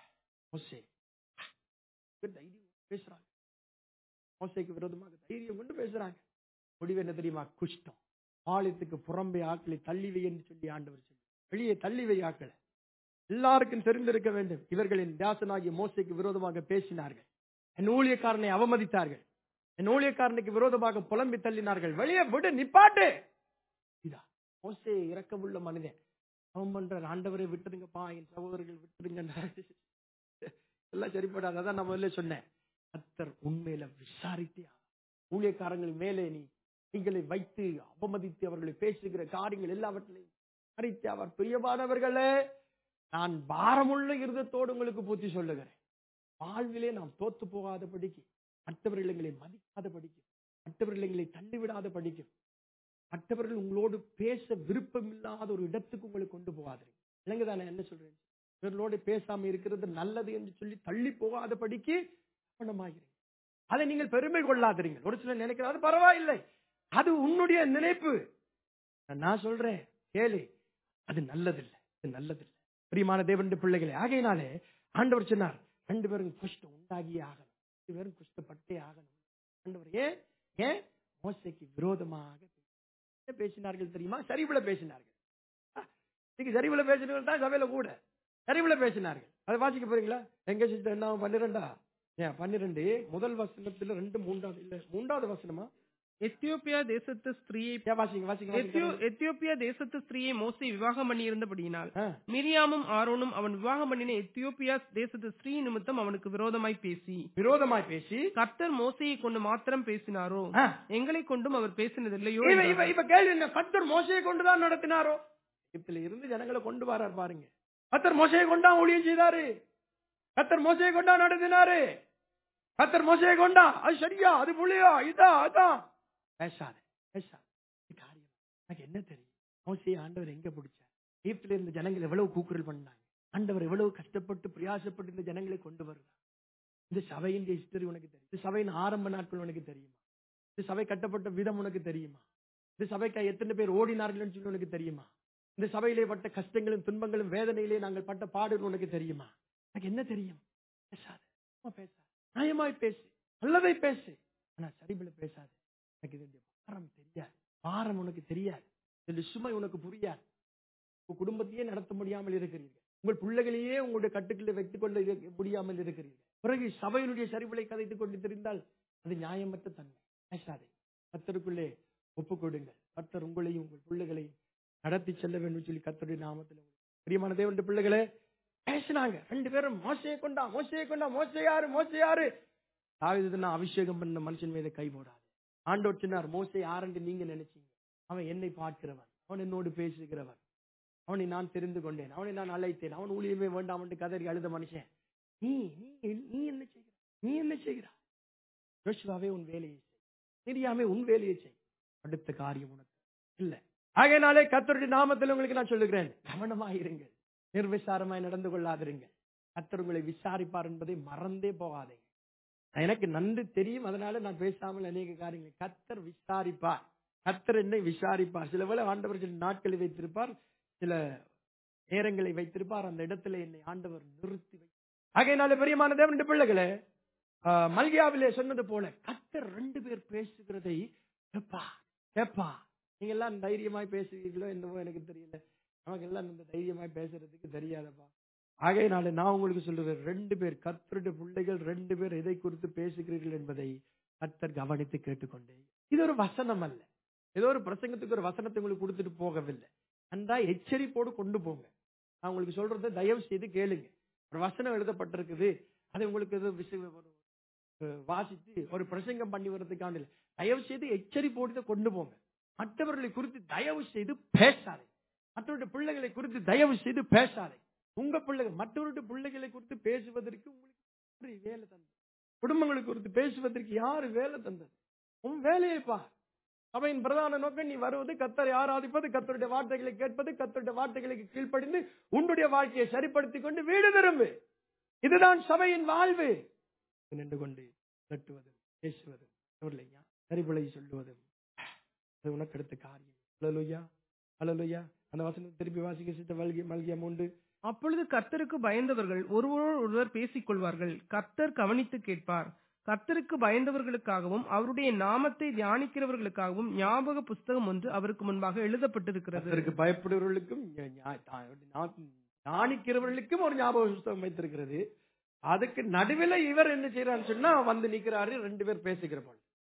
மோசே தைரியம் பேசுறாங்க மோசைக்கு விரோதமாக தைரியம் கொண்டு பேசுறாங்க முடிவு என்ன தெரியுமா குஷ்டம் ஆலயத்துக்கு புறம்பே ஆக்களை தள்ளிவை என்று சொல்லி ஆண்டவர் சொல்லி வெளியே தள்ளிவை ஆக்களை எல்லாருக்கும் தெரிந்திருக்க வேண்டும் இவர்களின் தாசனாகிய மோசைக்கு விரோதமாக பேசினார்கள் என் ஊழியக்காரனை அவமதித்தார்கள் என் ஊழியக்காரனுக்கு விரோதமாக புலம்பி தள்ளினார்கள் வெளியே விடு நிப்பாட்டு இதா மோசே இறக்கமுள்ள மனிதன் அவன் பண்ற ஆண்டவரை விட்டுருங்கப்பா என் சகோதரர்கள் விட்டுருங்க எல்லாம் சரிப்படாது அதான் நான் முதல்ல சொன்னேன் கத்தர் உண்மையில விசாரித்தே ஆகணும். ஊழியக்காரங்கள் மேலே நீ நீங்களை வைத்து அவமதித்து அவர்களை பேசுகிற காரியங்கள் எல்லாவற்றையும் விசாரித்து அவர் பிரியமானவர்களே நான் பாரமுள்ள இருதத்தோடு உங்களுக்கு பூச்சி சொல்லுகிறேன் வாழ்விலே நாம் தோத்து போகாத படிக்கு மற்றவர்கள் எங்களை மதிக்காத படிக்கும் மற்றவர்கள் எங்களை தள்ளிவிடாத படிக்கும் மற்றவர்கள் உங்களோடு பேச விருப்பம் இல்லாத ஒரு இடத்துக்கு உங்களை கொண்டு போகாதீங்க இல்லைங்கதான் நான் என்ன சொல்றேன் இவர்களோடு பேசாம இருக்கிறது நல்லது என்று சொல்லி தள்ளி போகாத படிக்கு கவனமாகிறீங்க அதை நீங்கள் பெருமை கொள்ளாதீங்க ஒரு சிலர் நினைக்கிறார் அது பரவாயில்லை அது உன்னுடைய நினைப்பு நான் சொல்றேன் கேளு அது நல்லதில்லை அது நல்லதில்லை பிரியமான தேவனுடைய பிள்ளைகளே ஆகையினாலே ஆண்டவர் சொன்னார் ரெண்டு பேரும் குஷ்டம் உண்டாகியே ஆகணும் ரெண்டு பேரும் குஷ்டப்பட்டே ஆகணும் ஆண்டவர் ஏன் ஏன் மோசைக்கு விரோதமாக என்ன பேசினார்கள் தெரியுமா சரிவுல பேசினார்கள் ஆ, இன்னைக்கு சரிவுல பேசினவர்கள் தான் சபையில கூட சரிவுல பேசினார்கள் அதை வாசிக்க போறீங்களா எங்க சிஸ்டர் என்ன பன்னிரெண்டா ஏன் பன்னிரெண்டு முதல் வசனத்துல ரெண்டு மூன்றாவது இல்ல மூன்றாவது வசனமா எத்தியோப்பியா தேசத்து ஸ்திரீயை ஏன் வாசிங்க வாசிங்க எத்தியோ வாசிங்க எத்தியோப்பியா தேசத்து ஸ்திரீயை மோசே விவாகம் பண்ணியிருந்தபடியினால் ஆ, மிரியாமும் ஆரோனும் அவன் விவாகம் பண்ணின எத்தியோப்பியா தேசத்து ஸ்திரீ நிமித்தம் அவனுக்கு விரோதமாய் பேசி விரோதமாய் பேசி கர்த்தர் மோசையை கொண்டு மாத்திரம் பேசினாரோ ஆ, எங்களை கொண்டும் அவர் பேசினதில்லையோ இவ என்றார். இவ இவ கேள்வி என்ன கத்தர் மோசையை கொண்டுதான் நடத்தினாரோ எகிப்தில இருந்து ஜனங்களை கொண்டு வரார் பாருங்க கத்தர் மோசையை கொண்டா ஊழியம் செய்தாரு கத்தர் மோசையை கொண்டா நடத்தினாரு கத்தர் மோசையை கொண்டா அது சரியா அது புள்ளியா இதா அதான் பேசாத பேசாத இது காரியம் எனக்கு என்ன தெரியும் மோசையை ஆண்டவர் எங்க பிடிச்சார் எகிப்தில இருந்த ஜனங்கள் எவ்வளவு கூக்குரல் பண்ணாங்க ஆண்டவர் எவ்வளவு கஷ்டப்பட்டு பிரயாசப்பட்டு இந்த ஜனங்களை கொண்டு வருவார் இந்த சபையின் ஹிஸ்டரி உனக்கு தெரியும் இந்த சபையின் ஆரம்ப நாட்கள் உனக்கு தெரியுமா இந்த சபை கட்டப்பட்ட விதம் உனக்கு தெரியுமா இந்த சபைக்கு எத்தனை பேர் ஓடினார்கள் சொல்லி உனக்கு தெரியுமா இந்த சபையிலே பட்ட கஷ்டங்களும் துன்பங்களும் வேதனையிலே நாங்கள் பட்ட பாடுகள் உனக்கு தெரியுமா எனக்கு என்ன தெரியும் பேசாத சும்மா பேசாத நியாயமாய் பேசு நல்லதை பேசு ஆனா சரிபல பேசாத எனக்கு இதனுடைய பாரம் தெரியாது பாரம் உனக்கு தெரியாது இந்த சுமை உனக்கு புரியாது உங்க குடும்பத்தையே நடத்த முடியாமல் இருக்கிறீர்கள் உங்கள் பிள்ளைகளையே உங்களுடைய கட்டுக்களை வைத்துக் கொள்ள இரு- முடியாமல் இருக்கிறீர்கள் பிறகு சபையினுடைய சரிவுகளை கதைத்துக் கொண்டு தெரிந்தால் அது நியாயமற்ற தன்மை பேசாதே கத்தருக்குள்ளே ஒப்புக் கொடுங்கள் கத்தர் உங்களையும் உங்கள் பிள்ளைகளையும் நடத்தி செல்ல வேண்டும் சொல்லி கத்தருடைய நாமத்தில் பிரியமான தேவனுடைய பிள்ளைகளே பேசினாங்க ரெண்டு பேரும் மோசையை கொண்டா மோசையை கொண்டா மோசை யாரு மோசை யாரு தாவீதுன்னா அபிஷேகம் பண்ண மனுஷன் மீது கை போடாது ஆண்டவர் சொன்னார் மோசை யாருன்னு நீங்க நினைச்சீங்க அவன் என்னை பார்க்கிறவன் அவன் என்னோடு பேசுகிறவன் அவனை நான் தெரிந்து கொண்டேன் அவனை நான் அழைத்தேன் அவன் ஊழியமே வேண்டாம் என்று கதறி அழுத மனுஷன் நீ நீ நீ என்ன செய்கிறாய் நீ என்ன செய்கிறாய் யோசுவாவே உன் வேலையை செய் தெரியாமே உன் வேலையை செய் அடுத்த காரியம் உனக்கு இல்ல ஆகையினாலே கத்தருடைய நாமத்தில் உங்களுக்கு நான் சொல்லுகிறேன் கவனமாய் இருங்கள் நிர்விசாரமாய் நடந்து கொள்ளாதிருங்கள் கத்தர் உங்களை விசாரிப்பார் என்பதை மறந்தே போகாதீங்க எனக்கு நன்கு தெரியும் அதனால நான் பேசாமல் அநேக காரியங்களை கத்தர் விசாரிப்பார் கத்தர் என்னை விசாரிப்பார் சில வேளை ஆண்டவர் சில நாட்களை வைத்திருப்பார் சில நேரங்களை வைத்திருப்பார் அந்த இடத்துல என்னை ஆண்டவர் நிறுத்தி வை ஆகையினால பெரியமான தேவனுடைய பிள்ளைகளே ஆஹ், மல்கியாவிலே சொன்னது போல கத்தர் ரெண்டு பேர் பேசுகிறதை கேப்பா கேப்பா நீங்க எல்லாம் தைரியமாய் பேசுவீர்களோ என்னவோ எனக்கு தெரியல நமக்கு எல்லாம் இந்த தைரியமாய் பேசுறதுக்கு தெரியாதப்பா ஆகையினால நான் உங்களுக்கு சொல்லுவேன் ரெண்டு பேர் கத்தருடைய பிள்ளைகள் ரெண்டு பேர் எதை குறித்து பேசுகிறீர்கள் என்பதை கத்தர் கவனித்து கேட்டுக்கொண்டே இது ஒரு வசனம் அல்ல ஏதோ ஒரு பிரசங்கத்துக்கு ஒரு வசனத்தை உங்களுக்கு கொடுத்துட்டு போகவில்லை அந்த எச்சரிப்போடு கொண்டு போங்க நான் உங்களுக்கு சொல்றதை தயவு செய்து கேளுங்க ஒரு வசனம் எழுதப்பட்டிருக்குது அதை உங்களுக்கு ஏதோ விஷயம் ஒரு, அஹ், வாசித்து ஒரு பிரசங்கம் பண்ணி வர்றதுக்கான இல்லை. தயவு செய்து எச்சரிப்போடு இதை கொண்டு போங்க மற்றவர்களை குறித்து தயவு செய்து பேசாதே மற்றவருடைய பிள்ளைகளை குறித்து தயவு செய்து பேசாதே உங்க பிள்ளைகள் மற்றவருடைய பிள்ளைகளை குறித்து பேசுவதற்கு உங்களுக்கு யாரு வேலை தந்தது குடும்பங்களை குறித்து பேசுவதற்கு யாரு வேலை தந்தது உன் வேலையை பார் சபையின் பிரதான நோக்கம் நீ வருவது கத்தரை ஆராதிப்பது கத்தருடைய வார்த்தைகளை கேட்பது கத்தருடைய வார்த்தைகளுக்கு கீழ்ப்படிந்து உன்னுடைய வாழ்க்கையை சரிப்படுத்திக் கொண்டு வீடு திரும்பு இதுதான் சபையின் வாழ்வு நின்று கொண்டு தட்டுவதும் பேசுவதும் இல்லையா சரிபலை சொல்லுவதும் அது உனக்கு அடுத்த காரியம் அலலுயா அலலுயா அந்த வசனத்தை திருப்பி வாசிக்க சித்த மல்கிய மல்கியம் உண்டு அப்பொழுது கர்த்தருக்கு பயந்தவர்கள் ஒருவரோடு ஒருவர் பேசிக் கொள்வார்கள் கர்த்தர் கவனித்து கேட்பார் கர்த்தருக்கு பயந்தவர்களுக்காகவும் அவருடைய நாமத்தை தியானிக்கிறவர்களுக்காகவும் ஞாபக புஸ்தகம் ஒன்று அவருக்கு முன்பாக எழுதப்பட்டிருக்கிறது கர்த்தருக்கு பயப்படுபவர்களுக்கும் ஞா- ஞா- ஞா- ஞானிக்கிறவர்களுக்கும் ஒரு ஞாபக புஸ்தகம் வைத்திருக்கிறது அதுக்கு நடுவில் இவர் என்ன செய்யறான்னு சொன்னா வந்து நிக்கிறாரு ரெண்டு பேர் பேசுகிற போல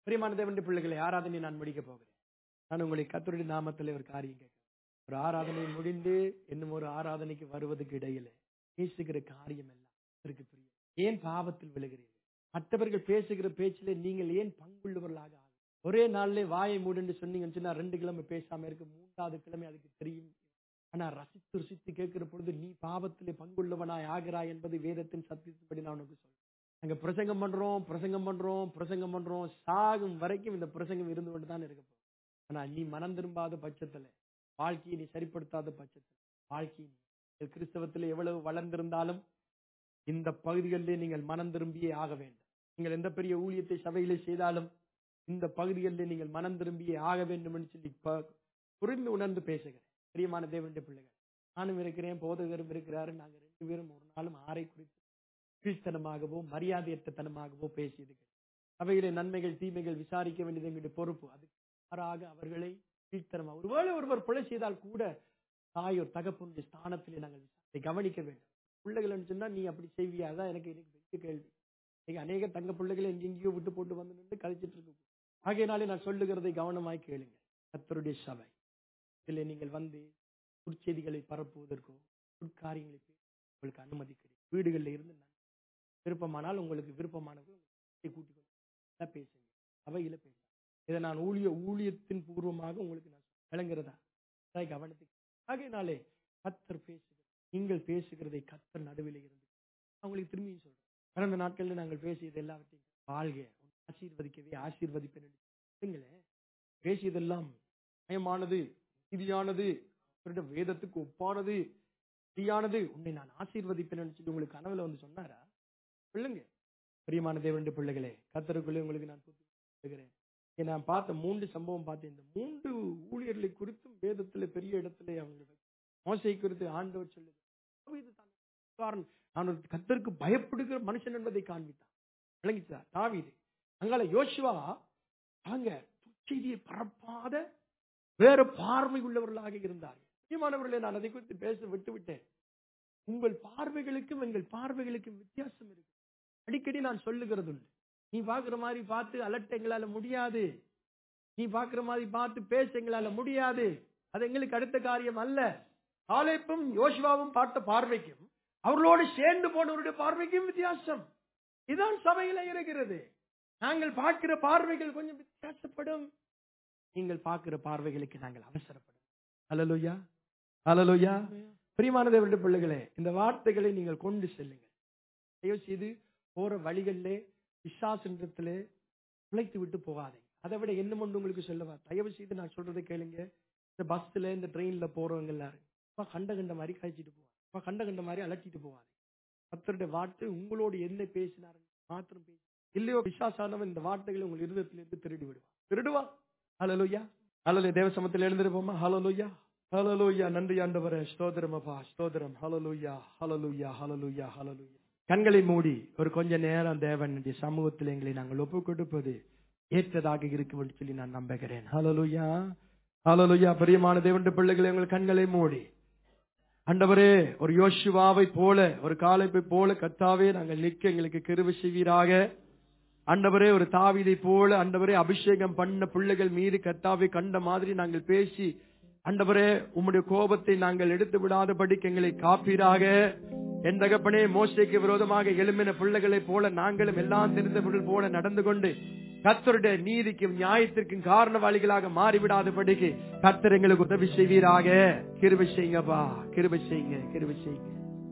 பிரியமான தேவனுடைய பிள்ளைகளை ஆராதனை நான் முடிக்க போகிறேன் நான் உங்களை கத்தருடைய நாமத்தில் ஒரு காரியம் கேட்கிறேன் ஒரு ஆராதனை முடிந்து இன்னும் ஒரு ஆராதனைக்கு வருவதற்கு இடையில பேசுகிற காரியம் எல்லாம் இருக்கு புரியும் ஏன் பாவத்தில் விழுகிறீர்கள் மற்றவர்கள் பேசுகிற பேச்சிலே நீங்கள் ஏன் பங்குள்ளவர்களாக ஆகும் ஒரே நாள்ல வாயை மூடுன்னு சொன்னீங்கன்னு சொன்னா ரெண்டு கிழமை பேசாம இருக்கு மூன்றாவது கிழமை அதுக்கு தெரியும் ஆனா ரசித்து ருசித்து கேட்கிற பொழுது நீ பாவத்திலே பங்குள்ளவனாய் ஆகிறாய் என்பது வேதத்தின் சத்தியத்தின்படி நான் உனக்கு சொல்றேன் நாங்க பிரசங்கம் பண்றோம் பிரசங்கம் பண்றோம் பிரசங்கம் பண்றோம் சாகும் வரைக்கும் இந்த பிரசங்கம் இருந்து கொண்டு தான் இருக்க போகுது ஆனா நீ மனம் திரும்பாத பட்சத்துல வாழ்க்கையை நீ சரிப்படுத்தாத பட்சத்துல வாழ்க்கையை நீ கிறிஸ்தவத்தில் எவ்வளவு வளர்ந்திருந்தாலும் இந்த பகுதிகளிலே நீங்கள் மனம் திரும்பியே ஆக வேண்டும் நீங்கள் எந்த பெரிய ஊழியத்தை சபையிலே செய்தாலும் இந்த பகுதிகளிலே நீங்கள் மனம் திரும்பியே ஆக வேண்டும் என்று சொல்லி இப்ப புரிந்து உணர்ந்து பேசுகிறேன் பிரியமான தேவனுடைய பிள்ளைகள் நானும் இருக்கிறேன் போதகரும் இருக்கிறாரு நாங்க ரெண்டு பேரும் ஒரு நாளும் ஆரை குறித்து கீழ்த்தனமாகவோ மரியாதையற்றத்தனமாகவோ பேசியது சபையிலே நன்மைகள் தீமைகள் விசாரிக்க வேண்டியது எங்களுடைய பொறுப்பு அது மாறாக அவர்களை கீழ்த்தனமாக ஒருவேளை ஒருவர் பிழை செய்தால் கூட தாயோர் தகப்பனுடைய ஸ்தானத்திலே நாங்கள் விசாரித்தை கவனிக்க வேண்டும் பிள்ளைகள் சொன்னா நீ அப்படி செய்வியா அதான் எனக்கு எனக்கு பெரிய கேள்வி நீங்க அநேக தங்க பிள்ளைகளை எங்கெங்கேயோ விட்டு போட்டு வந்து நின்று கழிச்சிட்டு இருக்கு ஆகையினாலே நான் சொல்லுகிறதை கவனமாய் கேளுங்க கத்தருடைய சபை இதில் நீங்கள் வந்து குற்செய்திகளை பரப்புவதற்கோ குட்காரியங்களை உங்களுக்கு அனுமதி கிடைக்கும் வீடுகளில் இருந்து விருப்பமானால் உங்களுக்கு விருப்பமானவர்கள் கூட்டிக் கொண்டு பேசுங்க அவையில பேசுங்க இதை நான் ஊழிய ஊழியத்தின் பூர்வமாக உங்களுக்கு நான் விளங்குறதா கவனத்துக்கு ஆகையினாலே கத்தர் பேசுகிறது நீங்கள் பேசுகிறதை கத்தர் நடுவில் இருந்து அவங்களுக்கு திரும்பியும் சொல்றேன் கடந்த நாட்களில் நாங்கள் பேசியது எல்லாவற்றையும் வாழ்க ஆசீர்வதிக்கவே ஆசீர்வதிப்பேன் பேசியதெல்லாம் நயமானது நீதியானது வேதத்துக்கு ஒப்பானது சரியானது உன்னை நான் ஆசீர்வதிப்பேன் சொல்லி உங்களுக்கு கனவுல வந்து சொன்னாரா சொல்லுங்க பிரியமான தேவனுடைய பிள்ளைகளே கத்தருக்குள்ளே உங்களுக்கு நான் சொல்லுகிறேன் நான் பார்த்த மூன்று சம்பவம் பார்த்தேன் இந்த மூன்று ஊழியர்களை குறித்தும் வேதத்துல பெரிய இடத்துல அவங்க மோசை குறித்து ஆண்டவர் சொல்லுது காரணம் நான் ஒரு கத்தருக்கு பயப்படுகிற மனுஷன் என்பதை காண்பித்தான் விளங்கிச்சா தாவிது அங்கால யோசுவா அவங்க செய்தியை பரப்பாத வேற பார்வை உள்ளவர்களாக இருந்தார்கள் முக்கியமானவர்களை நான் அதை குறித்து பேச விட்டு விட்டேன் உங்கள் பார்வைகளுக்கும் எங்கள் பார்வைகளுக்கும் வித்தியாசம் இருக்கு அடிக்கடி நான் சொல்லுகிறது உண்டு நீ பாக்குற மாதிரி பார்த்து அலட்ட எங்களால முடியாது நீ பாக்குற மாதிரி பார்த்து பேச எங்களால முடியாது அது எங்களுக்கு அடுத்த காரியம் அல்ல ஆலைப்பும் யோசுவாவும் பார்த்த பார்வைக்கும் அவர்களோடு சேர்ந்து போனவருடைய பார்வைக்கும் வித்தியாசம் இதுதான் சபையில இருக்கிறது நாங்கள் பார்க்கிற பார்வைகள் கொஞ்சம் வித்தியாசப்படும் நீங்கள் பார்க்கிற பார்வைகளுக்கு நாங்கள் அவசரப்படும் அலலுயா அலலுயா பிரியமான தேவனுடைய பிள்ளைகளே இந்த வார்த்தைகளை நீங்கள் கொண்டு செல்லுங்கள் தயவு செய்து போற வழிகளிலே விசாசன்றத்திலே உழைத்து விட்டு போகாதீங்க அதை விட என்ன ஒன்று உங்களுக்கு சொல்லவா தயவு செய்து நான் சொல்றதை கேளுங்க இந்த பஸ்ல இந்த ட்ரெயின்ல போறவங்க எல்லாரும் கண்ட கண்ட மாதிரி கழிச்சிட்டு போவாங்க கண்ட கண்ட மாதிரி அலட்டிட்டு போவாங்க கத்தருடைய வார்த்தை உங்களோடு என்ன பேசினார் மாத்திரம் பேசி இல்லையோ விசாசானவன் இந்த வார்த்தைகளை உங்கள் இருதயத்திலிருந்து திருடி விடுவான் திருடுவான் ஹலலுயா ஹலோ தேவசமத்தில் எழுந்திருப்போமா ஹலலுயா ஹலலுயா நன்றி ஆண்டவரே ஸ்தோதிரம் அப்பா ஸ்தோதிரம் ஹலலுயா ஹலலுயா ஹலலுயா ஹலலுயா கண்களை மூடி ஒரு கொஞ்ச நேரம் தேவனுடைய சமூகத்தில் எங்களை நாங்கள் ஒப்பு கொடுப்பது ஏற்றதாக இருக்கும் என்று சொல்லி நான் நம்புகிறேன் ஹலலுயா ஹலலுயா பிரியமான தேவனுடைய பிள்ளைகளை எங்கள் கண்களை மூடி அண்டவரே ஒரு யோசுவாவை போல ஒரு காலைப்பை போல கத்தாவே நாங்கள் நிற்க எங்களுக்கு கிருவி செய்வீராக அண்டவரே ஒரு தாவிதை போல அண்டவரே அபிஷேகம் பண்ண பிள்ளைகள் மீது கத்தாவை கண்ட மாதிரி நாங்கள் பேசி அண்டவரே உம்முடைய கோபத்தை நாங்கள் எடுத்து விடாதபடிக்கு எங்களை காப்பீராக என் தகப்பனே மோசைக்கு விரோதமாக எழும்பின பிள்ளைகளை போல நாங்களும் எல்லாம் தெரிந்தவர்கள் போல நடந்து கொண்டு கத்தருடைய நீதிக்கும் நியாயத்திற்கும் காரணவாளிகளாக மாறிவிடாதபடிக்கு கத்தர் எங்களுக்கு உதவி செய்வீராக கிருபை செய்யுங்கப்பா கிருபை செய்யுங்க கிருபை செய்யுங்க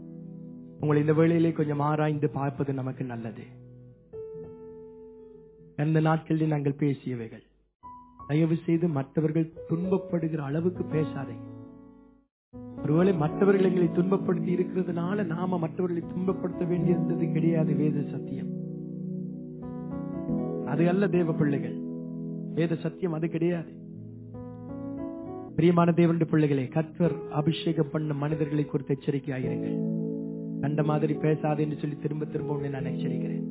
உங்களை இந்த வேளையிலே கொஞ்சம் ஆராய்ந்து பார்ப்பது நமக்கு நல்லது அந்த நாட்களில் நாங்கள் பேசியவைகள் தயவு செய்து மற்றவர்கள் துன்பப்படுகிற அளவுக்கு பேசாதீங்க ஒருவேளை மற்றவர்கள் எங்களை துன்பப்படுத்தி இருக்கிறதுனால நாம மற்றவர்களை துன்பப்படுத்த வேண்டியிருந்தது கிடையாது வேத சத்தியம் அது அல்ல தேவ பிள்ளைகள் வேத சத்தியம் அது கிடையாது பிரியமான தேவனுடைய பிள்ளைகளே கர்த்தர் அபிஷேகம் பண்ண மனிதர்களை குறித்து எச்சரிக்கையாயிருங்கள் கண்ட மாதிரி பேசாதே என்று சொல்லி திரும்ப திரும்ப உன்னை நான் எச்சரிக்கிறேன்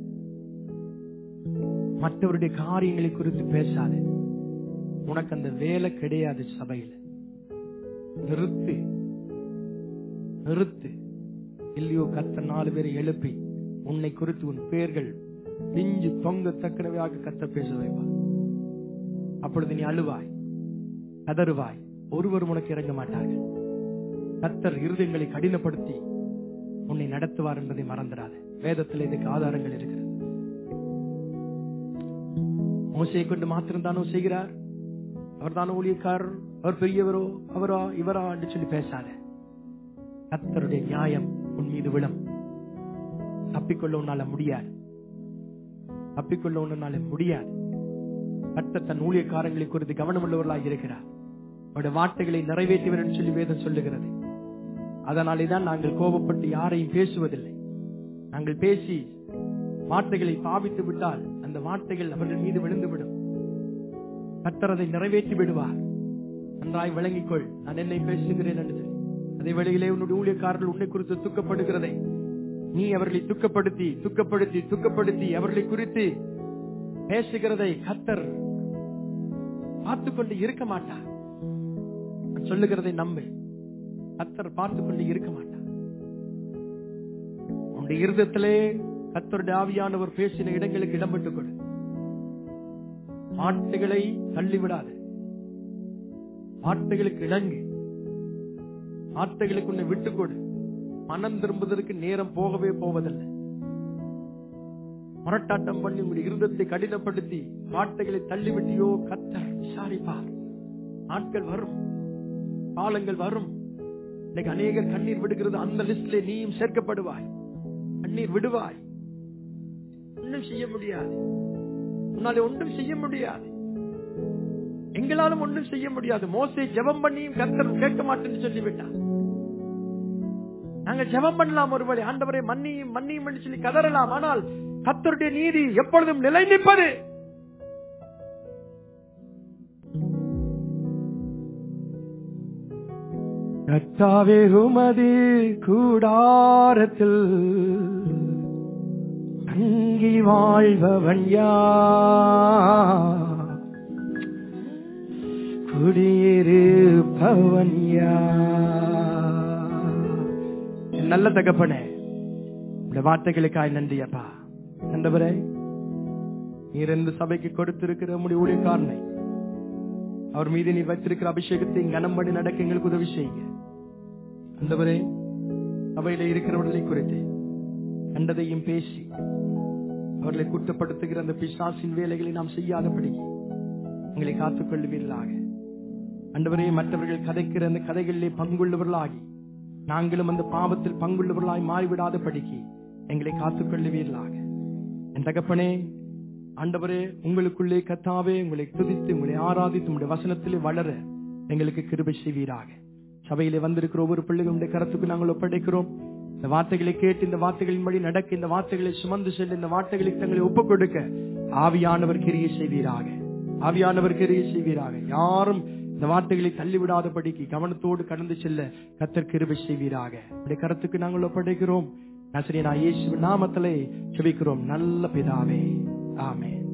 மற்றவருடைய காரியங்களை குறித்து பேசாதே உனக்கு அந்த வேலை கிடையாது சபையில நிறுத்து நிறுத்து இல்லையோ கத்த நாலு பேரை எழுப்பி உன்னை குறித்து உன் பெயர்கள் பிஞ்சு தொங்கத்தக்கனவையாக கத்த பேச வைப்பார் அப்பொழுது நீ அழுவாய் கதறுவாய் ஒருவரும் உனக்கு இறங்க மாட்டார்கள் கத்தர் இருதயங்களை கடினப்படுத்தி உன்னை நடத்துவார் என்பதை மறந்துடாத வேதத்தில் இதுக்கு ஆதாரங்கள் இருக்கிறது மோசையை கொண்டு மாத்திரம் தானோ செய்கிறார் அவர் தானோ ஊழியக்காரர் அவர் பெரியவரோ அவரா இவரா என்று சொல்லி பேசாத கத்தருடைய நியாயம் உன் மீது விழும் தப்பிக்கொள்ள உன்னால முடியாது தப்பிக்கொள்ள உன்னால முடியாது கர்த்தர் தன் ஊழியக்காரங்களை குறித்து கவனமுள்ளவர்களாக இருக்கிறார் அவருடைய வார்த்தைகளை நிறைவேற்றுவர் என்று சொல்லி வேதம் சொல்லுகிறது அதனாலே தான் நாங்கள் கோபப்பட்டு யாரையும் பேசுவதில்லை நாங்கள் பேசி வார்த்தைகளை பாவித்து விட்டால் அந்த வார்த்தைகள் அவர்கள் மீது விழுந்துவிடும் கர்த்தர் அதை நிறைவேற்றி விடுவார் நன்றாய் விளங்கிக்கொள் நான் என்னை பேசுகிறேன் என்று சொல்லி அதே வேளையிலே உன்னுடைய ஊழியக்காரர்கள் உன்னை குறித்து துக்கப்படுகிறதை நீ அவர்களை துக்கப்படுத்தி துக்கப்படுத்தி துக்கப்படுத்தி அவர்களை குறித்து பேசுகிறதை கத்தர் பார்த்துக் கொண்டு இருக்க மாட்டார் நான் சொல்லுகிறதை நம்பு கத்தர் பார்த்துக் கொண்டு இருக்க மாட்டார் உன்னுடைய இருதயத்திலே கத்தருடைய ஆவியானவர் பேசின இடங்களுக்கு இடம் விட்டுக் கொடு வார்த்தைகளை தள்ளிவிடாது வார்த்தைகளுக்கு இணங்கு வார்த்தைகளுக்கு உன்னை விட்டுக் கொடு மனம் திரும்புவதற்கு நேரம் போகவே போவதில்லை முரட்டாட்டம் பண்ணி உங்களுடைய இருதத்தை கடினப்படுத்தி வார்த்தைகளை தள்ளிவிட்டியோ கத்தர் விசாரிப்பார் நாட்கள் வரும் காலங்கள் வரும் இன்னைக்கு அநேகர் கண்ணீர் விடுகிறது அந்த லிஸ்ட்ல நீயும் சேர்க்கப்படுவாய் கண்ணீர் விடுவாய் ஒன்றும் செய்ய முடியாது உன்னால ஒன்றும் செய்ய முடியாது எங்களாலும் ஒன்றும் செய்ய முடியாது மோசை ஜெபம் பண்ணியும் கர்த்தர் கேட்க மாட்டேன்னு சொல்லிவிட்டார் நாங்கள் ஜெபம் பண்ணலாம் ஒருவேளை ஆண்டவரை மன்னியும் மன்னியும் என்று சொல்லி கதறலாம் ஆனால் கத்தருடைய நீதி எப்பொழுதும் நிலை நிற்பது கத்தாவே உமது கூடாரத்தில் தங்கி வாழ்பவன் யார் குடியிருப்பவன் யார் என் நல்ல தகப்பனே இந்த வார்த்தைகளுக்காய் நன்றி அப்பா நன்றவரே நீர் இந்த சபைக்கு கொடுத்திருக்கிற உடைய ஊழியக்காரனை அவர் மீது நீ வைத்திருக்கிற அபிஷேகத்தை கனம்படி நடக்க எங்களுக்கு உதவி செய்யுங்க அந்தவரே சபையில இருக்கிறவர்களை குறித்து கண்டதையும் பேசி அவர்களை குற்றப்படுத்துகிற அந்த பிசாசின் வேலைகளை நாம் செய்யாதபடி எங்களை காத்துக் கொள்ளுவீர்களாக அண்டவரே மற்றவர்கள் கதைக்கிற அந்த கதைகளிலே பங்குள்ளவர்களாகி நாங்களும் அந்த பாவத்தில் பங்குள்ளவர்களாய் மாறிவிடாத படிக்கு எங்களை காத்துக் கொள்ளுவீர்களாக என் தகப்பனே ஆண்டவரே உங்களுக்குள்ளே கத்தாவே உங்களை துதித்து உங்களை ஆராதித்து உங்களுடைய வசனத்திலே வளர எங்களுக்கு கிருபை செய்வீராக சபையிலே வந்திருக்கிற ஒவ்வொரு பிள்ளைகளுடைய கருத்துக்கு நாங்கள் ஒப்படைக்கிறோம் இந்த வார்த்தைகளை கேட்டு இந்த வார்த்தைகளின் வழி நடக்க இந்த வார்த்தைகளை சுமந்து செல்ல இந்த வார்த்தைகளுக்கு தங்களை ஒப்புக் கொடுக்க ஆவியானவர் கிரியை செய்வீராக ஆவியானவர் கிரியை செய்வீராக யாரும் இந்த வார்த்தைகளை தள்ளிவிடாதபடிக்கு கவனத்தோடு கடந்து செல்ல கத்தர் கிருபை செய்வீராக உடைய கருத்துக்கு நாங்கள் ஒப்படைக்கிறோம் நசரியனா இயேசு நாமத்திலே செபிக்கிறோம் நல்ல பிதாவே ஆமென்